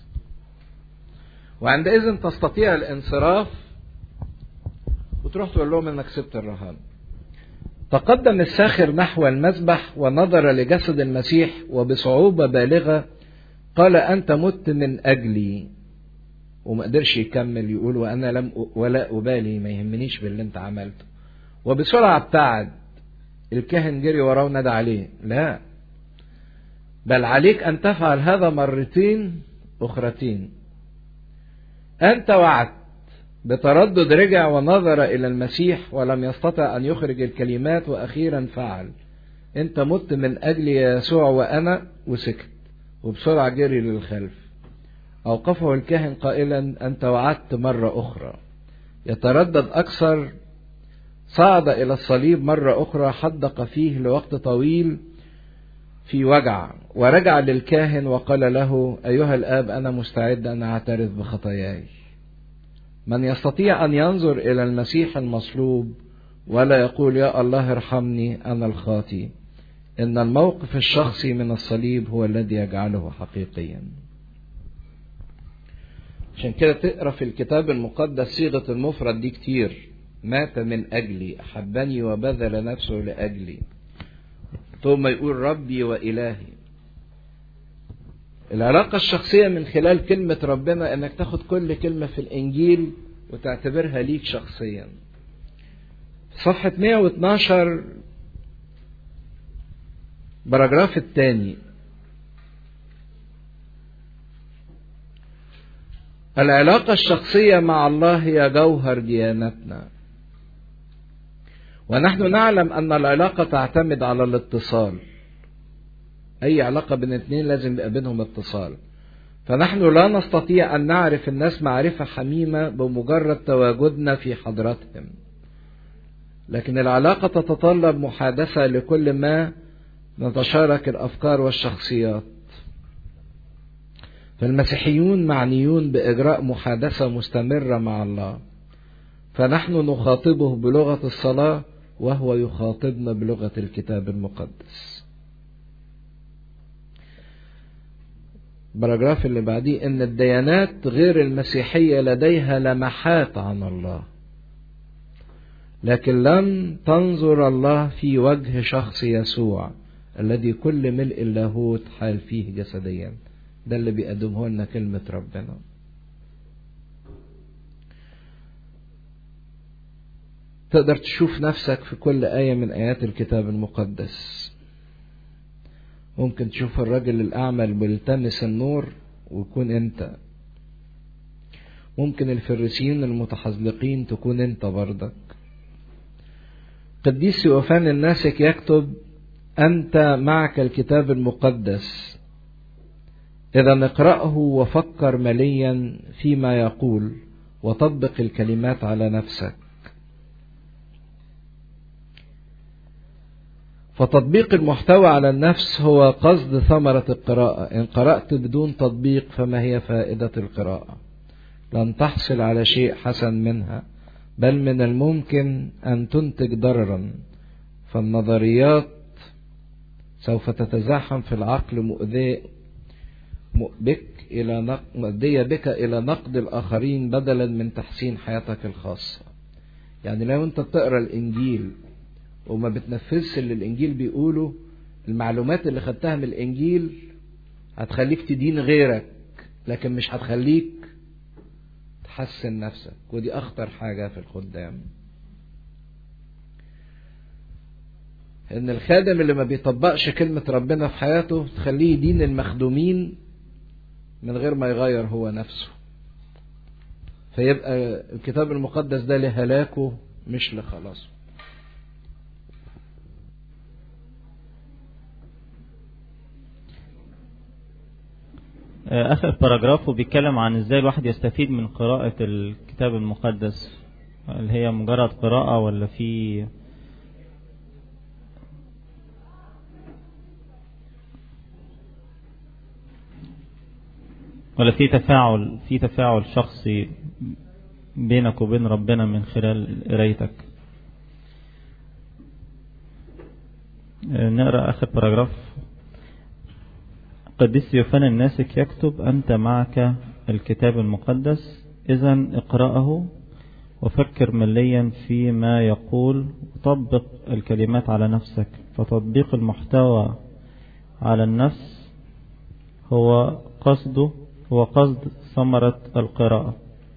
وعندئذ تستطيع الانصراف وتروح تقول لهم انك سبت الرهان تقدم الساخر نحو المذبح ونظر لجسد المسيح وبصعوبة بالغة قال أنت مت من أجلي وما قدرش يكمل يقول وأنا لم ولا أبالي ما يهمنيش باللي أنت عملته وبسرعة ابتعد الكاهن جري وراه ونادى عليه لا بل عليك أن تفعل هذا مرتين أخرتين أنت وعدت بتردد رجع ونظر إلى المسيح ولم يستطع أن يخرج الكلمات وأخيرا فعل أنت مت من أجل يسوع وأنا وسكت وبسرعة جري للخلف أوقفه الكاهن قائلا أنت وعدت مرة أخرى يتردد أكثر صعد إلى الصليب مرة أخرى حدق فيه لوقت طويل في وجع ورجع للكاهن وقال له أيها الآب أنا مستعد أن أعترف بخطاياي من يستطيع أن ينظر إلى المسيح المصلوب ولا يقول يا الله ارحمني أنا الخاطي إن الموقف الشخصي من الصليب هو الذي يجعله حقيقيا عشان كده تقرا في الكتاب المقدس صيغة المفرد دي كتير مات من أجلي أحبني وبذل نفسه لأجلي ثم يقول ربي وإلهي العلاقة الشخصية من خلال كلمة ربنا انك تاخد كل كلمة في الانجيل وتعتبرها ليك شخصيا صفحة 112 باراجراف الثاني العلاقة الشخصية مع الله هي جوهر ديانتنا ونحن نعلم أن العلاقة تعتمد على الاتصال أي علاقة بين اثنين لازم يبقى بينهم اتصال فنحن لا نستطيع أن نعرف الناس معرفة حميمة بمجرد تواجدنا في حضرتهم لكن العلاقة تتطلب محادثة لكل ما نتشارك الأفكار والشخصيات فالمسيحيون معنيون بإجراء محادثة مستمرة مع الله فنحن نخاطبه بلغة الصلاة وهو يخاطبنا بلغة الكتاب المقدس باراجراف اللي بعديه ان الديانات غير المسيحية لديها لمحات عن الله لكن لم تنظر الله في وجه شخص يسوع الذي كل ملء اللاهوت حال فيه جسديا ده اللي بيقدمه لنا كلمة ربنا تقدر تشوف نفسك في كل آية من آيات الكتاب المقدس ممكن تشوف الراجل الأعمى اللي بيلتمس النور ويكون أنت ممكن الفريسيين المتحزلقين تكون أنت بردك قديس يوفان الناسك يكتب أنت معك الكتاب المقدس إذا اقرأه وفكر مليا فيما يقول وطبق الكلمات على نفسك فتطبيق المحتوى على النفس هو قصد ثمرة القراءة إن قرأت بدون تطبيق فما هي فائدة القراءة لن تحصل على شيء حسن منها بل من الممكن أن تنتج ضررا فالنظريات سوف تتزاحم في العقل مؤذية بك إلى مؤدية بك إلى نقد الآخرين بدلا من تحسين حياتك الخاصة يعني لو أنت بتقرأ الإنجيل وما بتنفذش اللي الإنجيل بيقوله المعلومات اللي خدتها من الإنجيل هتخليك تدين غيرك لكن مش هتخليك تحسن نفسك ودي أخطر حاجة في الخدام ان الخادم اللي ما بيطبقش كلمة ربنا في حياته تخليه يدين المخدومين من غير ما يغير هو نفسه فيبقى الكتاب المقدس ده لهلاكه مش لخلاصه آخر باراجراف بيتكلم عن ازاي الواحد يستفيد من قراءة الكتاب المقدس هل هي مجرد قراءة ولا في ولا في تفاعل في تفاعل شخصي بينك وبين ربنا من خلال قرايتك نقرا اخر باراجراف قديس يوفان الناسك يكتب أنت معك الكتاب المقدس إذا اقرأه وفكر مليا فيما يقول وطبق الكلمات على نفسك فتطبيق المحتوى على النفس هو قصده هو قصد ثمرة القراءة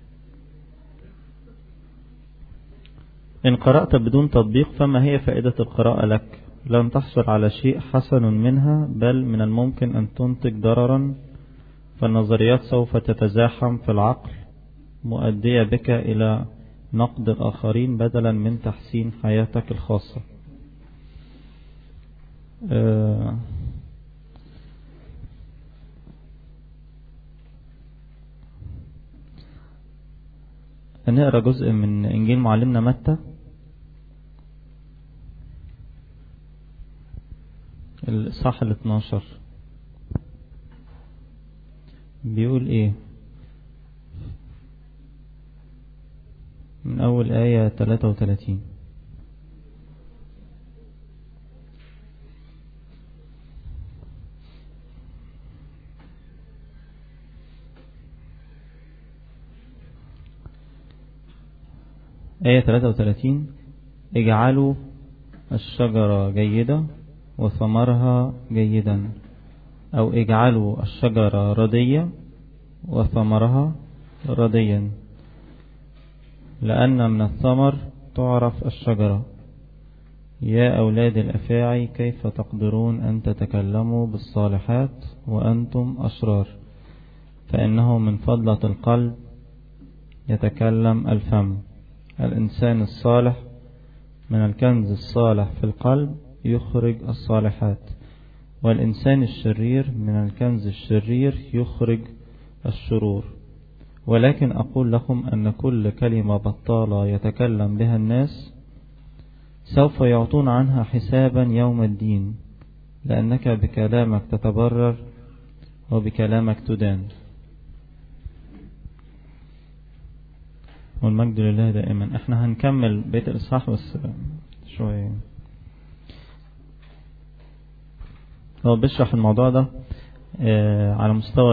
إن قرأت بدون تطبيق فما هي فائدة القراءة لك لن تحصل على شيء حسن منها بل من الممكن أن تنتج ضررا فالنظريات سوف تتزاحم في العقل مؤدية بك إلى نقد الآخرين بدلا من تحسين حياتك الخاصة أه نقرأ جزء من إنجيل معلمنا متى الإصحاح ال 12 بيقول إيه من أول آية 33 آية 33 اجعلوا الشجرة جيدة وثمرها جيدا أو اجعلوا الشجرة ردية وثمرها رديا لأن من الثمر تعرف الشجرة يا أولاد الأفاعي كيف تقدرون أن تتكلموا بالصالحات وأنتم أشرار فإنه من فضلة القلب يتكلم الفم الإنسان الصالح من الكنز الصالح في القلب يخرج الصالحات والإنسان الشرير من الكنز الشرير يخرج الشرور ولكن أقول لكم أن كل كلمة بطالة يتكلم بها الناس سوف يعطون عنها حسابا يوم الدين لأنك بكلامك تتبرر وبكلامك تدان والمجد لله دائما احنا هنكمل بيت الإصحاح بس شوية هو بيشرح الموضوع ده على مستوى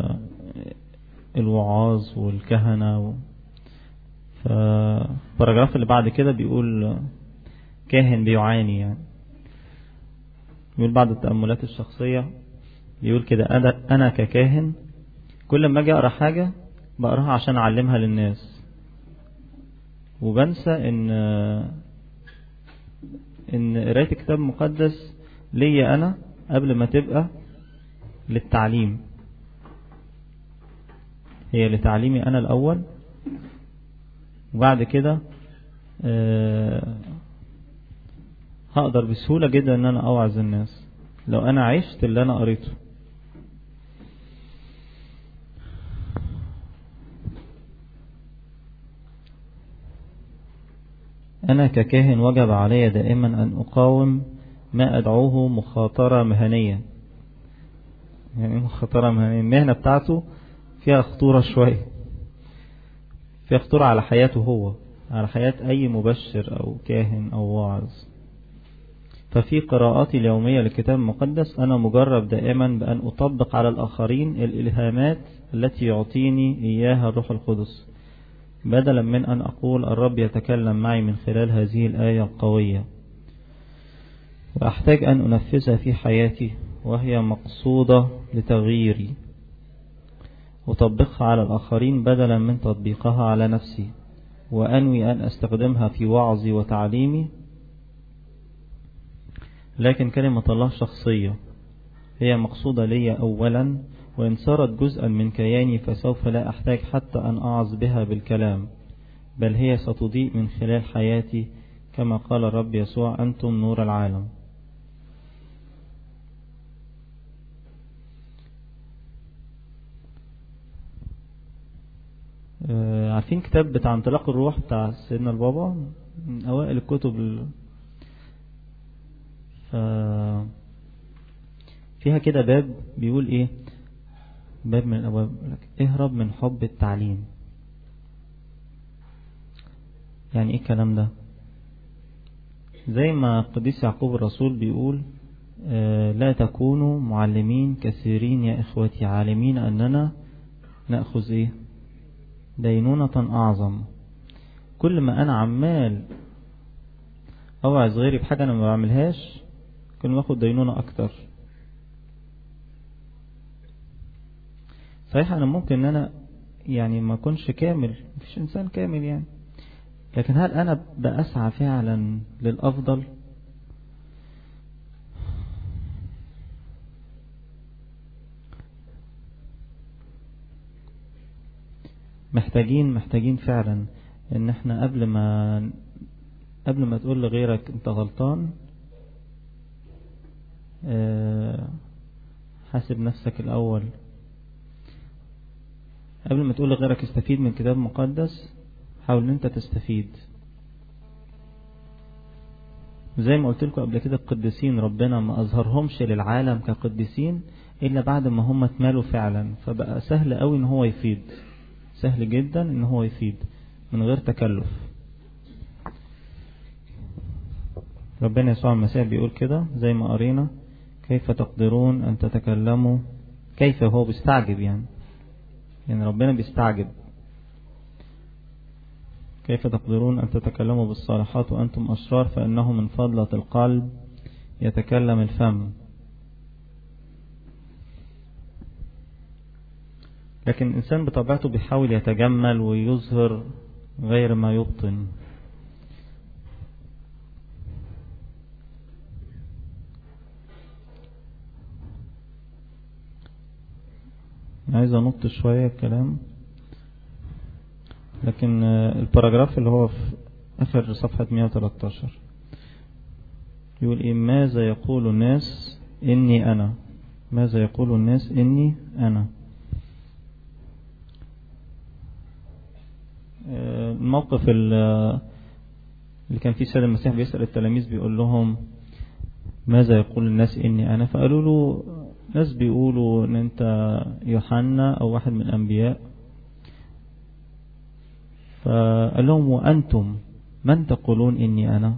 الوعاظ والكهنة فالبراجراف اللي بعد كده بيقول كاهن بيعاني يعني بيقول بعد التأملات الشخصية بيقول كده أنا, أنا ككاهن كل ما أجي أقرأ حاجة بقراها عشان أعلمها للناس وبنسى إن إن قراية الكتاب المقدس ليا أنا قبل ما تبقى للتعليم هي لتعليمي أنا الأول وبعد كده أه هقدر بسهولة جدا ان انا اوعظ الناس لو انا عشت اللي انا قريته انا ككاهن وجب علي دائما ان اقاوم ما ادعوه مخاطرة مهنية يعني مخاطرة مهنية المهنة بتاعته فيها خطورة شوية فيها خطورة على حياته هو على حياة اي مبشر او كاهن او واعظ ففي قراءاتي اليومية للكتاب المقدس أنا مجرب دائما بأن أطبق على الآخرين الإلهامات التي يعطيني إياها الروح القدس بدلا من أن أقول الرب يتكلم معي من خلال هذه الآية القوية وأحتاج أن أنفذها في حياتي وهي مقصودة لتغييري أطبقها على الآخرين بدلا من تطبيقها على نفسي وأنوي أن أستخدمها في وعظي وتعليمي لكن كلمة الله شخصية هي مقصودة لي أولا وإن صارت جزءا من كياني فسوف لا أحتاج حتى أن أعظ بها بالكلام بل هي ستضيء من خلال حياتي كما قال الرب يسوع أنتم نور العالم عارفين كتاب بتاع انطلاق الروح بتاع سيدنا البابا من أوائل الكتب ال... ف... فيها كده باب بيقول ايه باب من الابواب اهرب من حب التعليم يعني ايه الكلام ده زي ما قديس يعقوب الرسول بيقول آه لا تكونوا معلمين كثيرين يا اخوتي عالمين اننا ناخذ ايه دينونة اعظم كل ما انا عمال اوعظ غيري بحاجة انا ما بعملهاش كل ما اخد دينونة اكتر صحيح انا ممكن ان انا يعني ما اكونش كامل مفيش انسان كامل يعني لكن هل انا بأسعى فعلا للافضل محتاجين محتاجين فعلا ان احنا قبل ما قبل ما تقول لغيرك انت غلطان حاسب نفسك الأول قبل ما تقول لغيرك استفيد من كتاب مقدس حاول ان انت تستفيد زي ما قلت لكم قبل كده القديسين ربنا ما أظهرهمش للعالم كقديسين إلا بعد ما هم اتمالوا فعلا فبقى سهل قوي ان هو يفيد سهل جدا ان هو يفيد من غير تكلف ربنا يسوع المسيح بيقول كده زي ما قرينا كيف تقدرون أن تتكلموا كيف هو بيستعجب يعني يعني ربنا بيستعجب كيف تقدرون أن تتكلموا بالصالحات وأنتم أشرار فإنه من فضلة القلب يتكلم الفم لكن الإنسان بطبيعته بيحاول يتجمل ويظهر غير ما يبطن عايز انط شوية الكلام لكن الباراجراف اللي هو في اخر صفحة 113 يقول ايه ماذا يقول الناس اني انا ماذا يقول الناس اني انا الموقف اللي كان فيه سيد المسيح بيسأل التلاميذ بيقول لهم ماذا يقول الناس اني انا فقالوا له ناس بيقولوا ان انت يوحنا او واحد من الانبياء فقال لهم وانتم من تقولون اني انا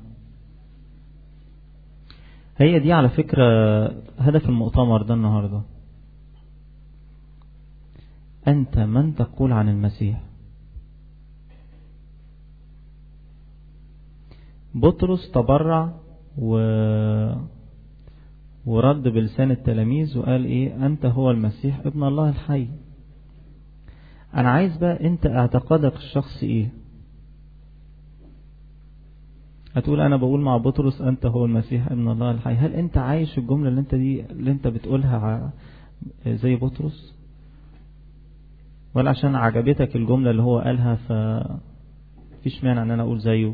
هي دي على فكرة هدف المؤتمر ده النهاردة انت من تقول عن المسيح بطرس تبرع و ورد بلسان التلاميذ وقال ايه انت هو المسيح ابن الله الحي انا عايز بقى انت اعتقادك الشخصي ايه هتقول انا بقول مع بطرس انت هو المسيح ابن الله الحي هل انت عايش الجملة اللي انت دي اللي انت بتقولها زي بطرس ولا عشان عجبتك الجملة اللي هو قالها ف فيش مانع ان انا اقول زيه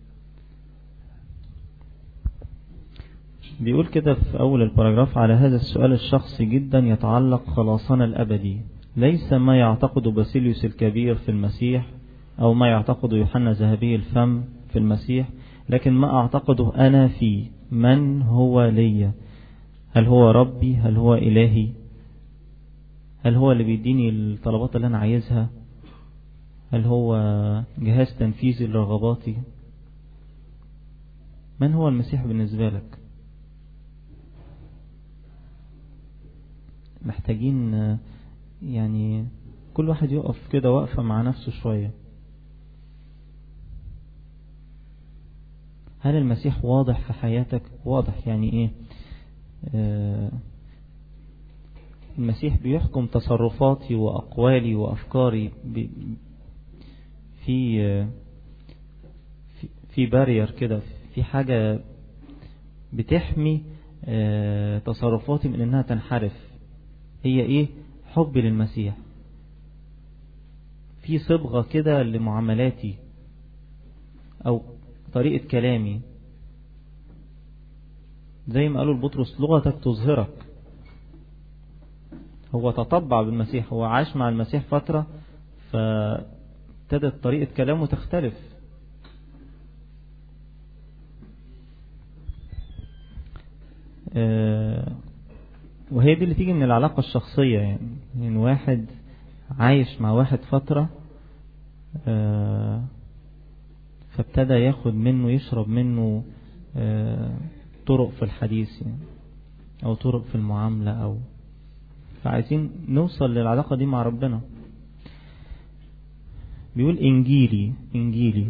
بيقول كده في أول الباراجراف على هذا السؤال الشخصي جدا يتعلق خلاصنا الأبدي ليس ما يعتقد باسيليوس الكبير في المسيح أو ما يعتقد يوحنا ذهبي الفم في المسيح لكن ما أعتقده أنا فيه من هو لي هل هو ربي هل هو إلهي هل هو اللي بيديني الطلبات اللي أنا عايزها هل هو جهاز تنفيذي لرغباتي من هو المسيح بالنسبة لك محتاجين يعني كل واحد يقف كده وقفة مع نفسه شوية هل المسيح واضح في حياتك واضح يعني ايه آه المسيح بيحكم تصرفاتي وأقوالي وأفكاري في في بارير كده في حاجة بتحمي آه تصرفاتي من انها تنحرف هي ايه حبي للمسيح في صبغة كده لمعاملاتي او طريقة كلامي زي ما قالوا البطرس لغتك تظهرك هو تطبع بالمسيح هو عاش مع المسيح فترة فابتدت طريقة كلامه تختلف آه وهي دي اللي تيجي من العلاقة الشخصية يعني يعني واحد عايش مع واحد فترة فابتدى ياخد منه يشرب منه طرق في الحديث يعني او طرق في المعاملة او فعايزين نوصل للعلاقة دي مع ربنا بيقول انجيلي انجيلي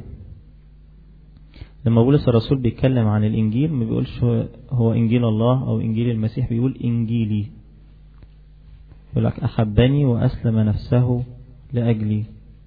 لما بولس الرسول بيتكلم عن الانجيل ما بيقولش هو انجيل الله او انجيل المسيح بيقول انجيلي يقول لك احبني واسلم نفسه لاجلي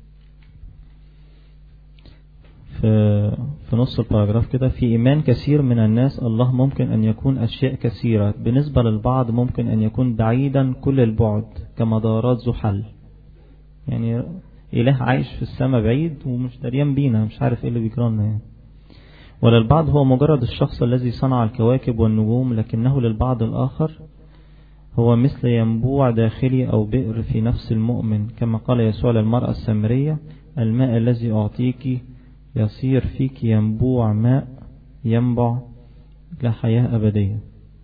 في في نص الباراجراف كده في ايمان كثير من الناس الله ممكن ان يكون اشياء كثيرة بالنسبة للبعض ممكن ان يكون بعيدا كل البعد كمدارات زحل يعني اله عايش في السماء بعيد ومش دريان بينا مش عارف ايه اللي بيجرالنا يعني وللبعض هو مجرد الشخص الذي صنع الكواكب والنجوم لكنه للبعض الآخر هو مثل ينبوع داخلي أو بئر في نفس المؤمن كما قال يسوع للمرأة السامرية الماء الذي أعطيك يصير فيك ينبوع ماء ينبع لحياة أبدية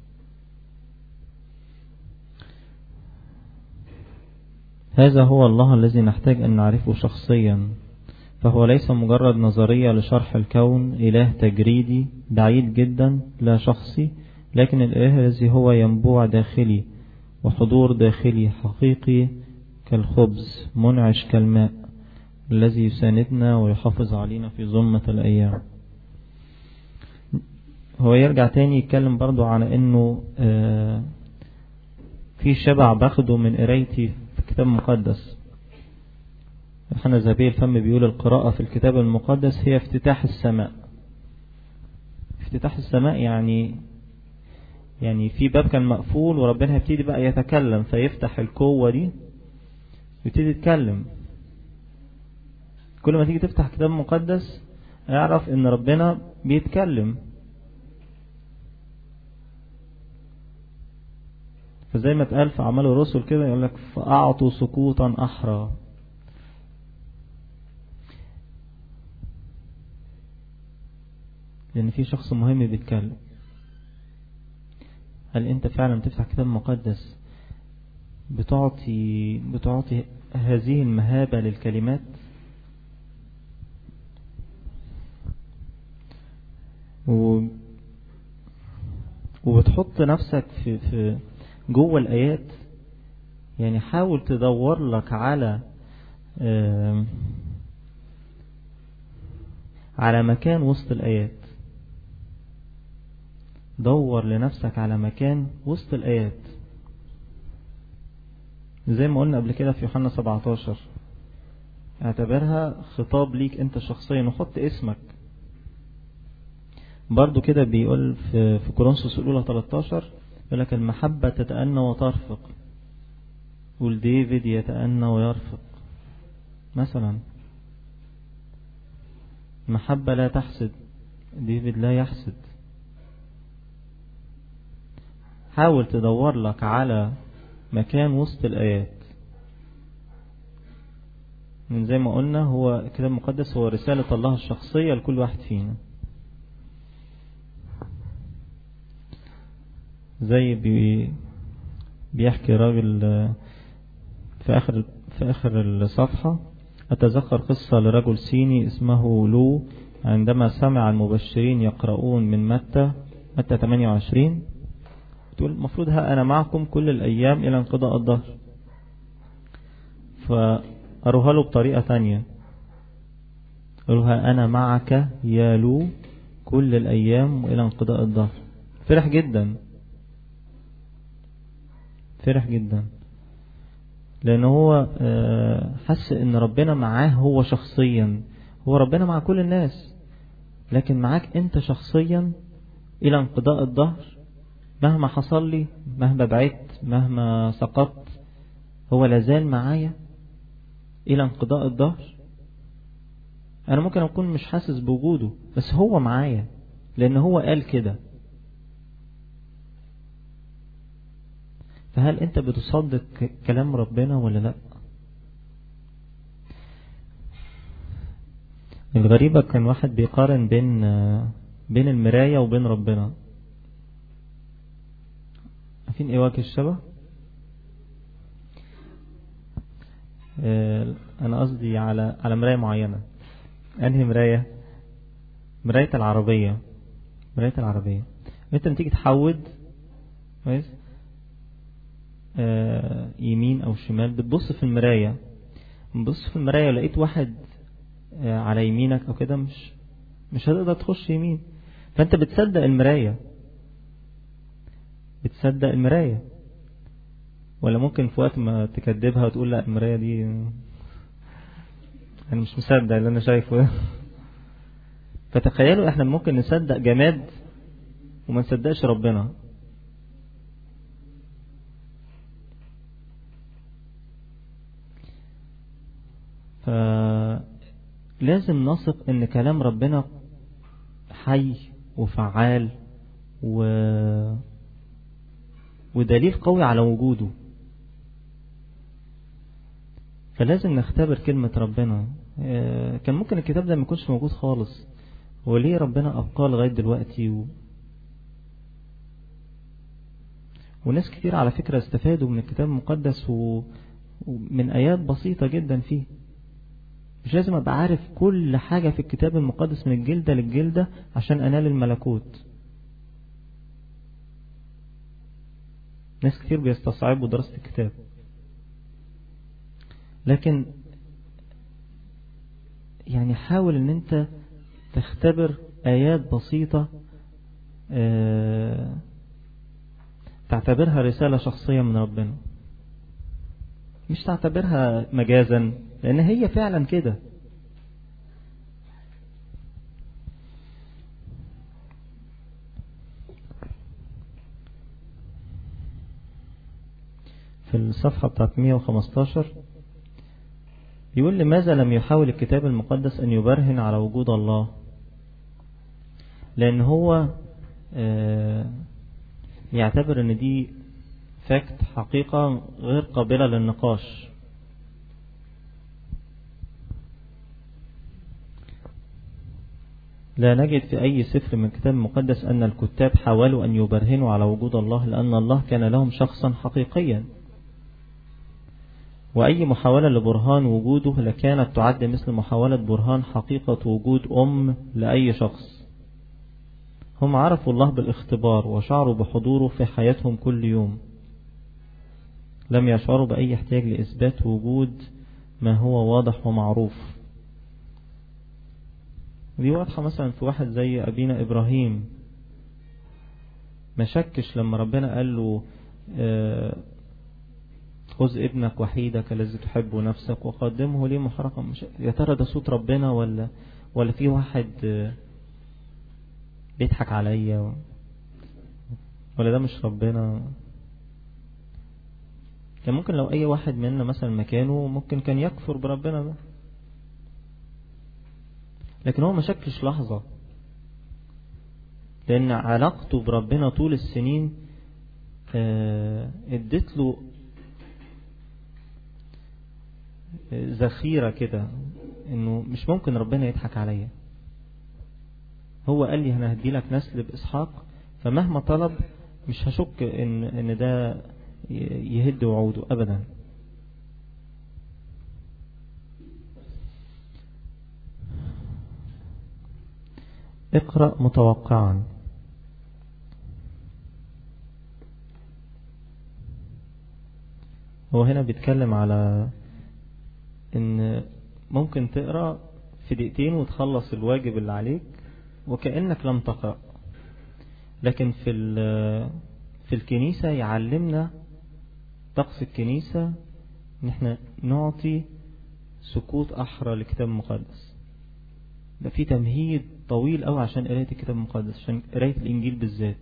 هذا هو الله الذي نحتاج أن نعرفه شخصيا فهو ليس مجرد نظرية لشرح الكون إله تجريدي بعيد جدا لا شخصي لكن الإله الذي هو ينبوع داخلي وحضور داخلي حقيقي كالخبز منعش كالماء الذي يساندنا ويحافظ علينا في ظلمة الأيام هو يرجع تاني يتكلم برضو على انه آه في شبع باخده من قرايتي في الكتاب المقدس يوحنا زبير الفم بيقول القراءة في الكتاب المقدس هي افتتاح السماء افتتاح السماء يعني يعني في باب كان مقفول وربنا هيبتدي بقى يتكلم فيفتح القوة دي ويبتدي يتكلم كل ما تيجي تفتح كتاب مقدس اعرف ان ربنا بيتكلم فزي ما اتقال في اعمال الرسل كده يقول لك فاعطوا سكوتا احرى لان في شخص مهم بيتكلم هل انت فعلا بتفتح كتاب مقدس بتعطي بتعطي هذه المهابة للكلمات و وبتحط نفسك في في جوه الآيات يعني حاول تدور لك على على مكان وسط الآيات دور لنفسك على مكان وسط الآيات زي ما قلنا قبل كده في يوحنا 17 اعتبرها خطاب ليك انت شخصيا وحط اسمك برضو كده بيقول في, في كورنثوس الأولى 13 يقول لك المحبة تتأنى وترفق يقول ديفيد يتأنى ويرفق مثلا المحبة لا تحسد ديفيد لا يحسد حاول تدور لك على مكان وسط الآيات من زي ما قلنا هو الكتاب المقدس هو رسالة الله الشخصية لكل واحد فينا زي بي بيحكي راجل في آخر في آخر الصفحة أتذكر قصة لرجل صيني اسمه لو عندما سمع المبشرين يقرؤون من متى متى 28 تقول المفروض ها أنا معكم كل الأيام إلى انقضاء الظهر فأروها له بطريقة تانية قالوا أنا معك يا لو كل الأيام وإلى انقضاء الظهر فرح جدا فرح جدا لأن هو حس ان ربنا معاه هو شخصيا هو ربنا مع كل الناس لكن معاك انت شخصيا الى انقضاء الظهر مهما حصل لي مهما بعدت مهما سقطت هو لازال معايا الى انقضاء الظهر انا ممكن اكون مش حاسس بوجوده بس هو معايا لان هو قال كده فهل انت بتصدق كلام ربنا ولا لا الغريبة كان واحد بيقارن بين بين المراية وبين ربنا عارفين ايه وجه الشبه انا قصدي على على مراية معينة انهي مراية مراية العربية مراية العربية انت لما تيجي تحود كويس آه يمين او شمال بتبص في المراية بتبص في المراية لقيت واحد آه على يمينك او كده مش مش هتقدر تخش يمين فانت بتصدق المراية بتصدق المراية ولا ممكن في وقت ما تكذبها وتقول لا المراية دي انا مش مصدق اللي انا شايفه فتخيلوا احنا ممكن نصدق جماد وما نصدقش ربنا فلازم نثق ان كلام ربنا حي وفعال و... ودليل قوي على وجوده فلازم نختبر كلمة ربنا كان ممكن الكتاب ده ما يكونش موجود خالص وليه ربنا أبقاه لغاية دلوقتي و... وناس كتير على فكرة استفادوا من الكتاب المقدس و... ومن آيات بسيطة جدا فيه مش لازم أبقى عارف كل حاجة في الكتاب المقدس من الجلدة للجلدة عشان أنال الملكوت ناس كتير بيستصعبوا دراسة الكتاب لكن يعني حاول ان انت تختبر ايات بسيطة اه تعتبرها رسالة شخصية من ربنا مش تعتبرها مجازا لان هي فعلا كده في الصفحة بتاعت 115 يقول لماذا لم يحاول الكتاب المقدس أن يبرهن على وجود الله لأن هو يعتبر أن دي فاكت حقيقة غير قابلة للنقاش لا نجد في أي سفر من الكتاب المقدس أن الكتاب حاولوا أن يبرهنوا على وجود الله لأن الله كان لهم شخصا حقيقيا وأي محاولة لبرهان وجوده لكانت تعد مثل محاولة برهان حقيقة وجود أم لأي شخص هم عرفوا الله بالاختبار وشعروا بحضوره في حياتهم كل يوم لم يشعروا بأي احتياج لإثبات وجود ما هو واضح ومعروف دي واضحة مثلا في واحد زي أبينا إبراهيم ما شكش لما ربنا قال له آه، خذ ابنك وحيدك الذي تحبه نفسك وقدمه لي محرقا مش يا ترى ده صوت ربنا ولا ولا في واحد آه، بيضحك عليا ولا ده مش ربنا كان ممكن لو اي واحد منا مثلا مكانه ممكن كان يكفر بربنا ده لكن هو ما شكلش لحظة لان علاقته بربنا طول السنين آه، ادت له ذخيرة كده انه مش ممكن ربنا يضحك عليا هو قال لي انا هدي لك نسل باسحاق فمهما طلب مش هشك ان ان ده يهد وعوده ابدا اقرأ متوقعا هو هنا بيتكلم على ان ممكن تقرأ في دقيقتين وتخلص الواجب اللي عليك وكأنك لم تقرأ لكن في في الكنيسة يعلمنا طقس الكنيسة ان احنا نعطي سكوت احرى للكتاب المقدس ده في تمهيد طويل قوي عشان قراية الكتاب المقدس عشان قراية الانجيل بالذات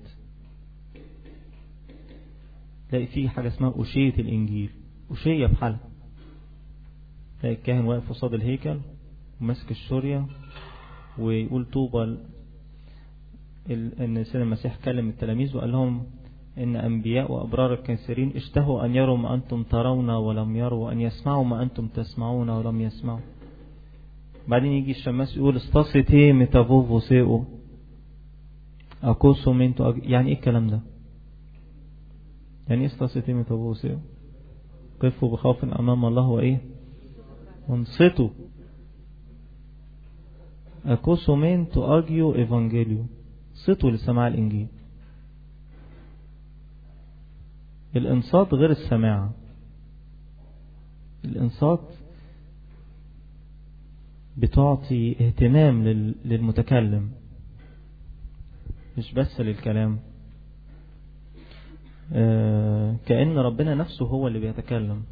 تلاقي فيه حاجة اسمها أشية الإنجيل أشية بحالها تلاقي الكاهن واقف قصاد الهيكل وماسك الشورية ويقول طوبى ان سيدنا المسيح كلم التلاميذ وقال لهم ان انبياء وابرار الكثيرين اشتهوا ان يروا ما انتم ترون ولم يروا وان يسمعوا ما انتم تسمعون ولم يسمعوا بعدين يجي الشماس يقول استاسيتي ميتافوفو سيئو اكوسو منتو يعني ايه الكلام ده يعني ايه استاسيتي ميتافوفو سيئو قفوا بخوف امام الله وايه وانصتوا اكوسو منتو اجيو ايفانجيليو صتوا لسماع الانجيل الانصات غير السماع الانصات بتعطي اهتمام للمتكلم مش بس للكلام آه كأن ربنا نفسه هو اللي بيتكلم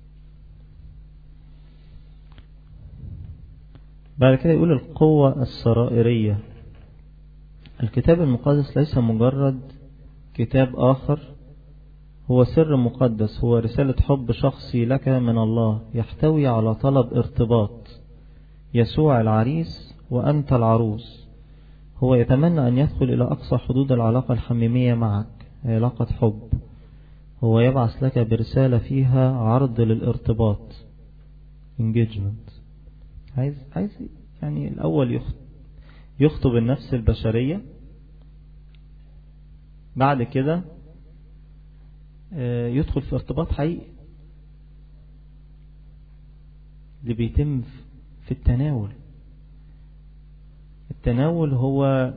بعد كده يقول القوة السرائرية الكتاب المقدس ليس مجرد كتاب آخر هو سر مقدس هو رسالة حب شخصي لك من الله يحتوي على طلب ارتباط يسوع العريس وأنت العروس هو يتمنى أن يدخل إلى أقصى حدود العلاقة الحميمية معك علاقة حب هو يبعث لك برسالة فيها عرض للارتباط engagement عايز عايز يعني الأول يخطب النفس البشرية بعد كده يدخل في ارتباط حقيقي اللي بيتم في التناول التناول هو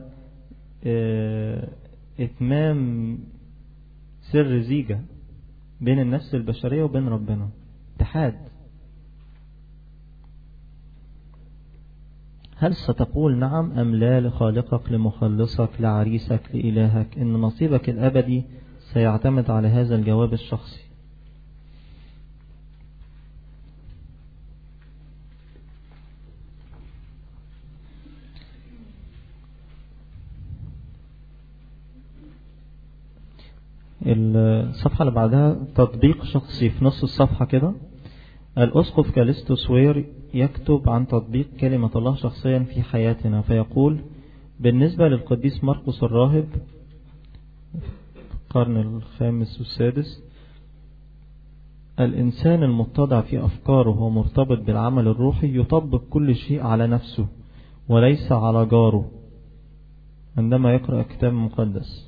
اتمام سر زيجة بين النفس البشرية وبين ربنا اتحاد هل ستقول نعم أم لا لخالقك لمخلصك لعريسك لإلهك إن نصيبك الأبدي سيعتمد على هذا الجواب الشخصي الصفحة اللي بعدها تطبيق شخصي في نص الصفحة كده الأسقف كاليستوس وير يكتب عن تطبيق كلمة الله شخصيا في حياتنا فيقول بالنسبة للقديس مرقس الراهب القرن الخامس والسادس الإنسان المتضع في أفكاره ومرتبط بالعمل الروحي يطبق كل شيء على نفسه وليس على جاره عندما يقرأ الكتاب المقدس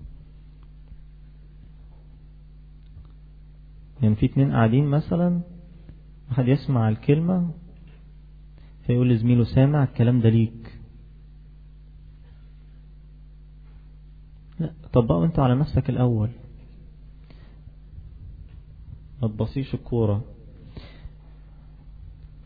يعني في اتنين قاعدين مثلا واحد يسمع الكلمة فيقول لزميله سامع الكلام ده ليك لا طبقه انت على نفسك الأول ما تبصيش الكورة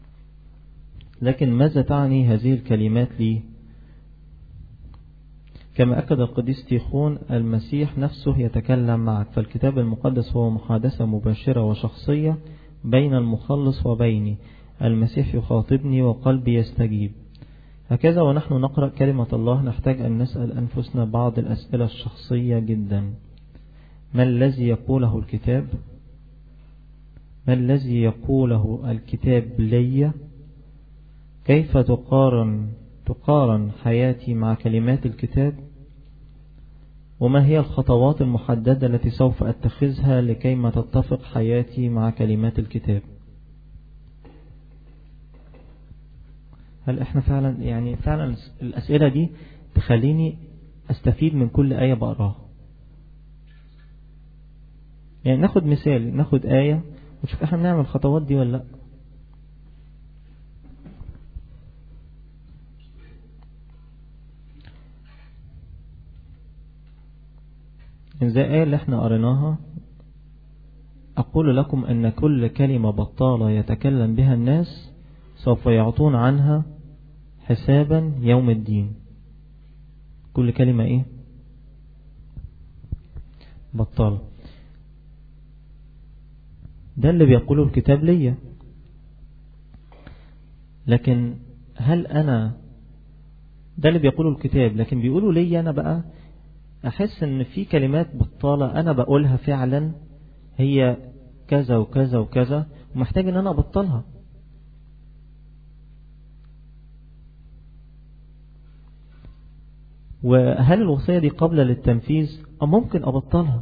لكن ماذا تعني هذه الكلمات لي كما أكد القديس تيخون المسيح نفسه يتكلم معك فالكتاب المقدس هو محادثة مباشرة وشخصية بين المخلص وبيني المسيح يخاطبني وقلبي يستجيب هكذا ونحن نقرأ كلمة الله نحتاج أن نسأل أنفسنا بعض الأسئلة الشخصية جدا ما الذي يقوله الكتاب ما الذي يقوله الكتاب لي كيف تقارن تقارن حياتي مع كلمات الكتاب وما هي الخطوات المحددة التي سوف أتخذها لكي ما تتفق حياتي مع كلمات الكتاب هل احنا فعلا يعني فعلا الأسئلة دي تخليني أستفيد من كل آية بقراها يعني ناخد مثال ناخد آية ونشوف احنا بنعمل الخطوات دي ولا لا زي الآية اللي احنا قريناها أقول لكم أن كل كلمة بطالة يتكلم بها الناس سوف يعطون عنها حسابا يوم الدين كل كلمة ايه بطالة ده اللي بيقوله الكتاب ليا لكن هل أنا ده اللي بيقوله الكتاب لكن بيقوله لي أنا بقى أحس أن في كلمات بطالة أنا بقولها فعلا هي كذا وكذا وكذا ومحتاج أن أنا أبطلها وهل الوصية دي قبل للتنفيذ أم ممكن أبطلها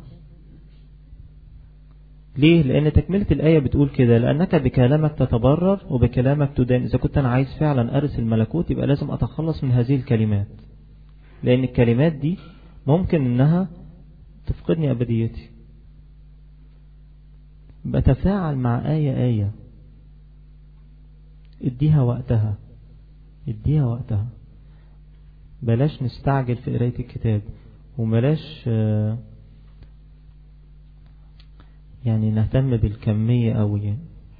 ليه لأن تكملة الآية بتقول كده لأنك بكلامك تتبرر وبكلامك تدان إذا كنت أنا عايز فعلا أرث الملكوت يبقى لازم أتخلص من هذه الكلمات لأن الكلمات دي ممكن إنها تفقدني أبديتي بتفاعل مع آية آية اديها وقتها اديها وقتها بلاش نستعجل في قراية الكتاب وبلاش يعني نهتم بالكمية قوي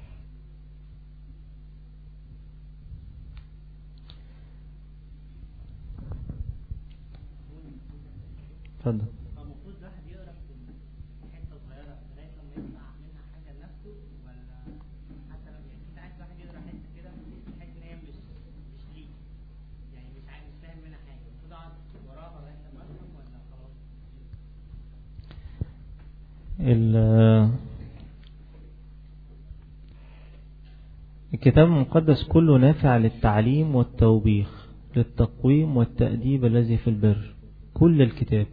اتفضل المفروض الواحد يقرا في حته صغيره لغايه لما يطلع منها حاجه لنفسه ولا حتى لو يعني انت عايز واحد يقرا حته كده تحس ان هي مش مش ليه يعني مش عارف مش فاهم منها حاجه المفروض اقعد وراها لغايه لما افهم ولا خلاص الكتاب المقدس كله نافع للتعليم والتوبيخ للتقويم والتأديب الذي في البر كل الكتاب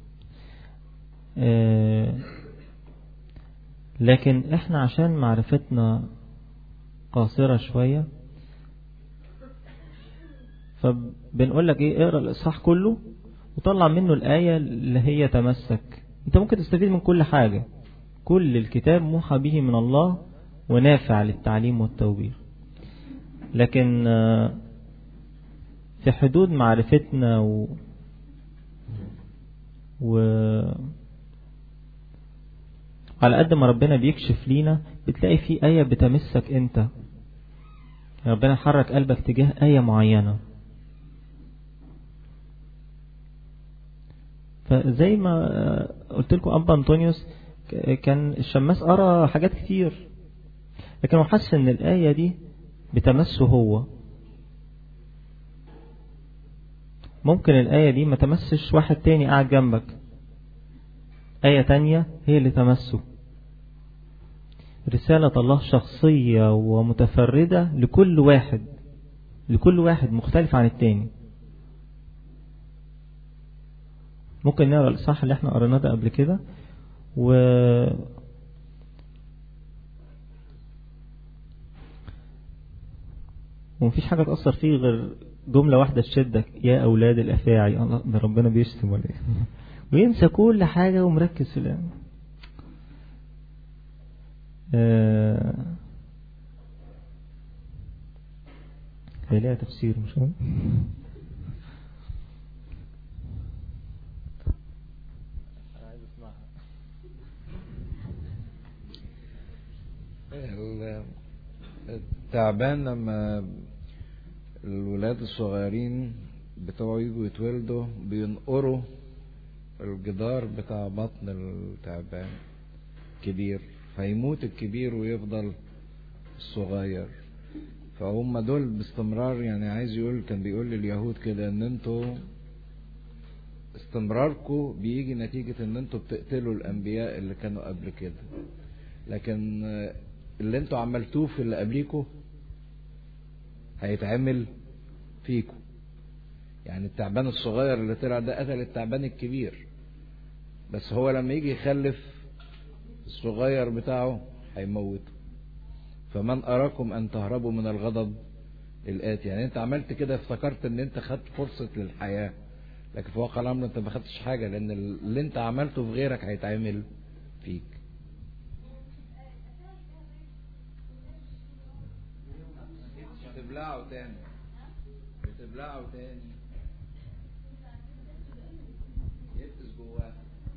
لكن احنا عشان معرفتنا قاصرة شوية فبنقول لك ايه اقرا الاصحاح كله وطلع منه الآية اللي هي تمسك انت ممكن تستفيد من كل حاجة كل الكتاب موحى به من الله ونافع للتعليم والتوبيخ لكن في حدود معرفتنا و, و على قد ما ربنا بيكشف لينا بتلاقي في آية بتمسك انت ربنا حرك قلبك تجاه آية معينة فزي ما قلت لكم أبا أنطونيوس كان الشماس قرأ حاجات كتير لكن هو حس ان الآية دي بتمسه هو ممكن الآية دي ما تمسش واحد تاني قاعد جنبك آية تانية هي اللي تمسه رسالة الله شخصية ومتفردة لكل واحد لكل واحد مختلف عن التاني ممكن نقرأ الإصحاح اللي احنا قريناه ده قبل كده و ومفيش حاجة تأثر فيه غير جملة واحدة تشدك يا أولاد الأفاعي الله ده ربنا بيشتم ولا ايه وينسى كل حاجة ومركز في الآن آه هي ليها تفسير مش هو التعبان لما الولاد الصغيرين بتوع يجوا يتولدوا بينقروا الجدار بتاع بطن التعبان كبير فيموت الكبير ويفضل الصغير فهم دول باستمرار يعني عايز يقول كان بيقول لليهود كده ان انتوا استمراركم بيجي نتيجة ان انتوا بتقتلوا الانبياء اللي كانوا قبل كده لكن اللي انتوا عملتوه في اللي قبليكوا هيتعمل فيكم يعني التعبان الصغير اللي طلع ده قتل التعبان الكبير بس هو لما يجي يخلف الصغير بتاعه هيموته فمن أراكم أن تهربوا من الغضب الآتي يعني أنت عملت كده افتكرت أن أنت خدت فرصة للحياة لكن في واقع الأمر أنت ما خدتش حاجة لأن اللي أنت عملته في غيرك هيتعمل فيك بتبلعه تاني بتبلعه تاني يفز جواه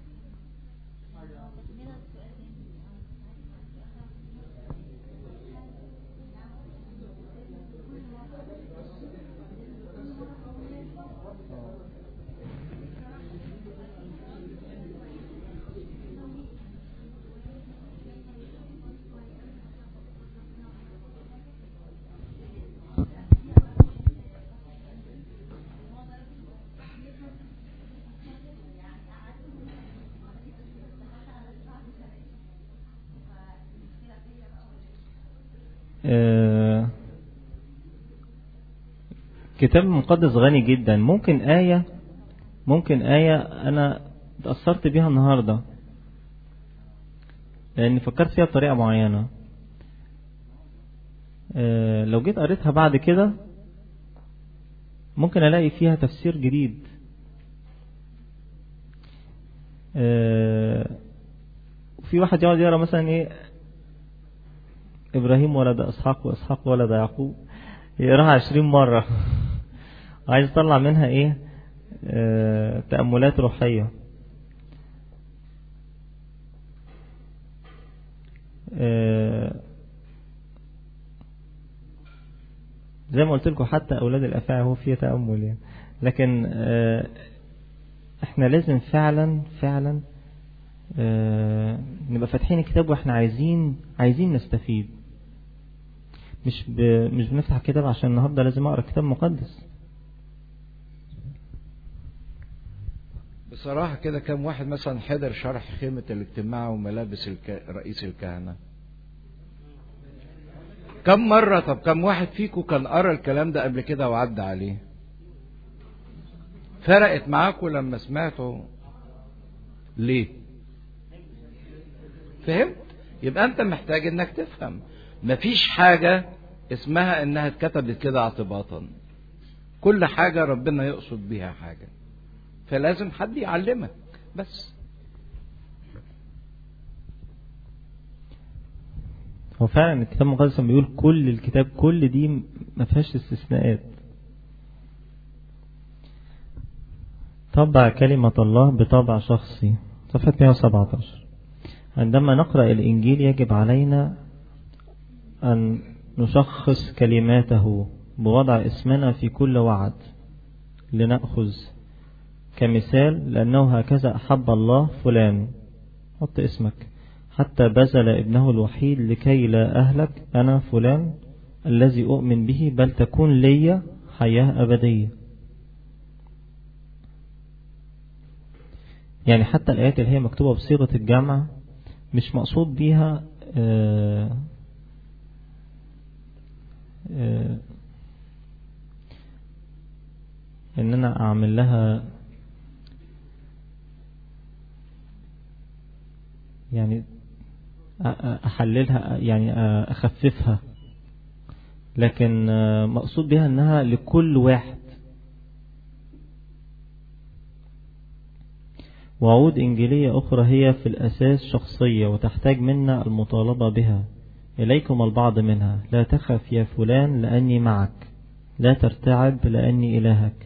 آه، كتاب مقدس غني جدا ممكن آية ممكن آية أنا تأثرت بيها النهاردة لأني فكرت فيها بطريقة معينة آه، لو جيت قريتها بعد كده ممكن ألاقي فيها تفسير جديد آه، في واحد يقعد يقرا مثلا ايه إبراهيم ولد إسحاق وإسحاق ولد يعقوب يقراها عشرين مرة عايز يطلع منها إيه آه تأملات روحية آه زي ما قلت لكم حتى أولاد الأفاعي هو فيه تأمل يعني لكن آه احنا لازم فعلا فعلا آه نبقى فاتحين الكتاب واحنا عايزين عايزين نستفيد مش ب... مش بنفتح الكتاب عشان النهارده لازم اقرا كتاب مقدس بصراحة كده كم واحد مثلا حضر شرح خيمة الاجتماع وملابس الك... رئيس الكهنة كم مرة طب كم واحد فيكم كان قرا الكلام ده قبل كده وعدى عليه فرقت معاكم لما سمعتوا ليه فهمت يبقى انت محتاج انك تفهم مفيش حاجة اسمها انها اتكتبت كده اعتباطا كل حاجة ربنا يقصد بيها حاجة فلازم حد يعلمك بس هو فعلا الكتاب المقدس لما بيقول كل الكتاب كل دي ما فيهاش استثناءات طبع كلمة الله بطبع شخصي صفحة 117 عندما نقرأ الإنجيل يجب علينا أن نشخص كلماته بوضع اسمنا في كل وعد لنأخذ كمثال لأنه هكذا أحب الله فلان حط اسمك حتى بذل ابنه الوحيد لكي لا أهلك أنا فلان الذي أؤمن به بل تكون لي حياة أبدية يعني حتى الآيات اللي هي مكتوبة بصيغة الجمع مش مقصود بيها آه آه ان انا اعمل لها يعني احللها يعني اخففها لكن مقصود بها انها لكل واحد وعود إنجيلية أخرى هي في الأساس شخصية وتحتاج منا المطالبة بها إليكم البعض منها لا تخف يا فلان لأني معك لا ترتعب لأني إلهك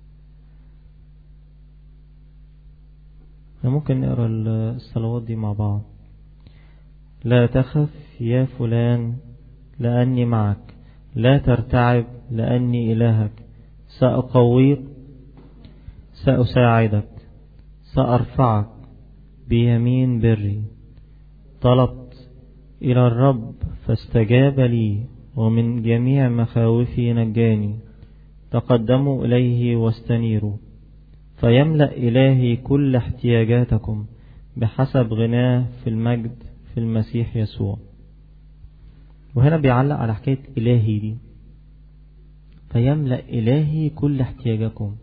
ممكن نقرأ الصلوات دي مع بعض لا تخف يا فلان لأني معك لا ترتعب لأني إلهك سأقويك سأساعدك سأرفعك بيمين بري طلبت إلى الرب فاستجاب لي ومن جميع مخاوفي نجاني تقدموا إليه واستنيروا فيملأ إلهي كل احتياجاتكم بحسب غناه في المجد في المسيح يسوع وهنا بيعلق على حكاية إلهي دي فيملأ إلهي كل احتياجكم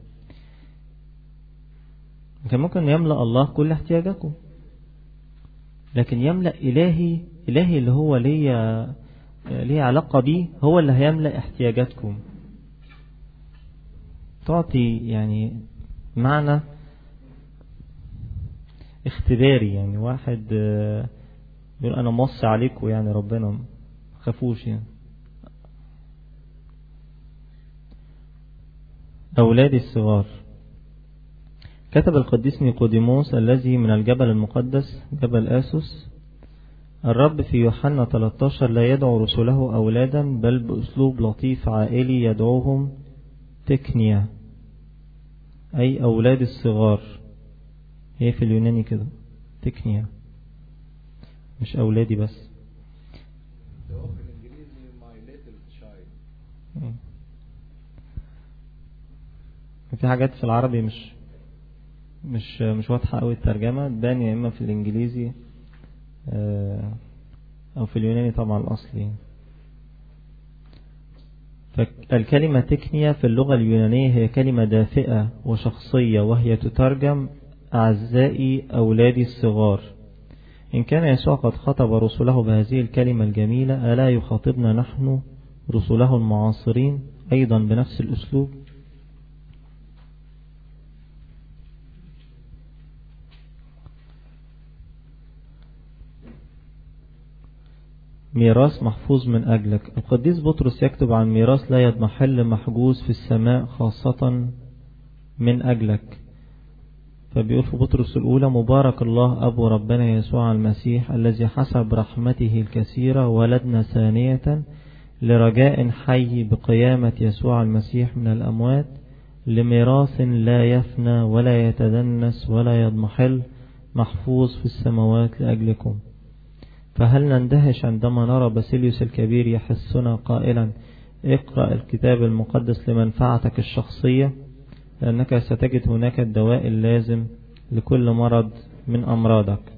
كان ممكن يملأ الله كل احتياجكم لكن يملأ إلهي إلهي اللي هو ليه ليه علاقة بيه هو اللي هيملأ احتياجاتكم تعطي يعني معنى اختباري يعني واحد يقول أنا موصي عليكم يعني ربنا خافوش يعني أولادي الصغار كتب القديس نيقوديموس الذي من الجبل المقدس جبل آسوس الرب في يوحنا 13 لا يدعو رسله أولادا بل بأسلوب لطيف عائلي يدعوهم تكنيا أي أولاد الصغار هي في اليوناني كده تكنيا مش أولادي بس في حاجات في العربي مش مش مش واضحة قوي الترجمة تبان يا إما في الإنجليزي أو في اليوناني طبعا الأصلي فالكلمة تكنية في اللغة اليونانية هي كلمة دافئة وشخصية وهي تترجم أعزائي أولادي الصغار إن كان يسوع قد خطب رسله بهذه الكلمة الجميلة ألا يخاطبنا نحن رسله المعاصرين أيضا بنفس الأسلوب ميراث محفوظ من أجلك القديس بطرس يكتب عن ميراث لا يضمحل محجوز في السماء خاصة من أجلك فبيقول في بطرس الأولى مبارك الله أبو ربنا يسوع المسيح الذي حسب رحمته الكثيرة ولدنا ثانية لرجاء حي بقيامة يسوع المسيح من الأموات لميراث لا يفنى ولا يتدنس ولا يضمحل محفوظ في السماوات لأجلكم فهل نندهش عندما نرى باسيليوس الكبير يحسنا قائلا اقرأ الكتاب المقدس لمنفعتك الشخصية لأنك ستجد هناك الدواء اللازم لكل مرض من أمراضك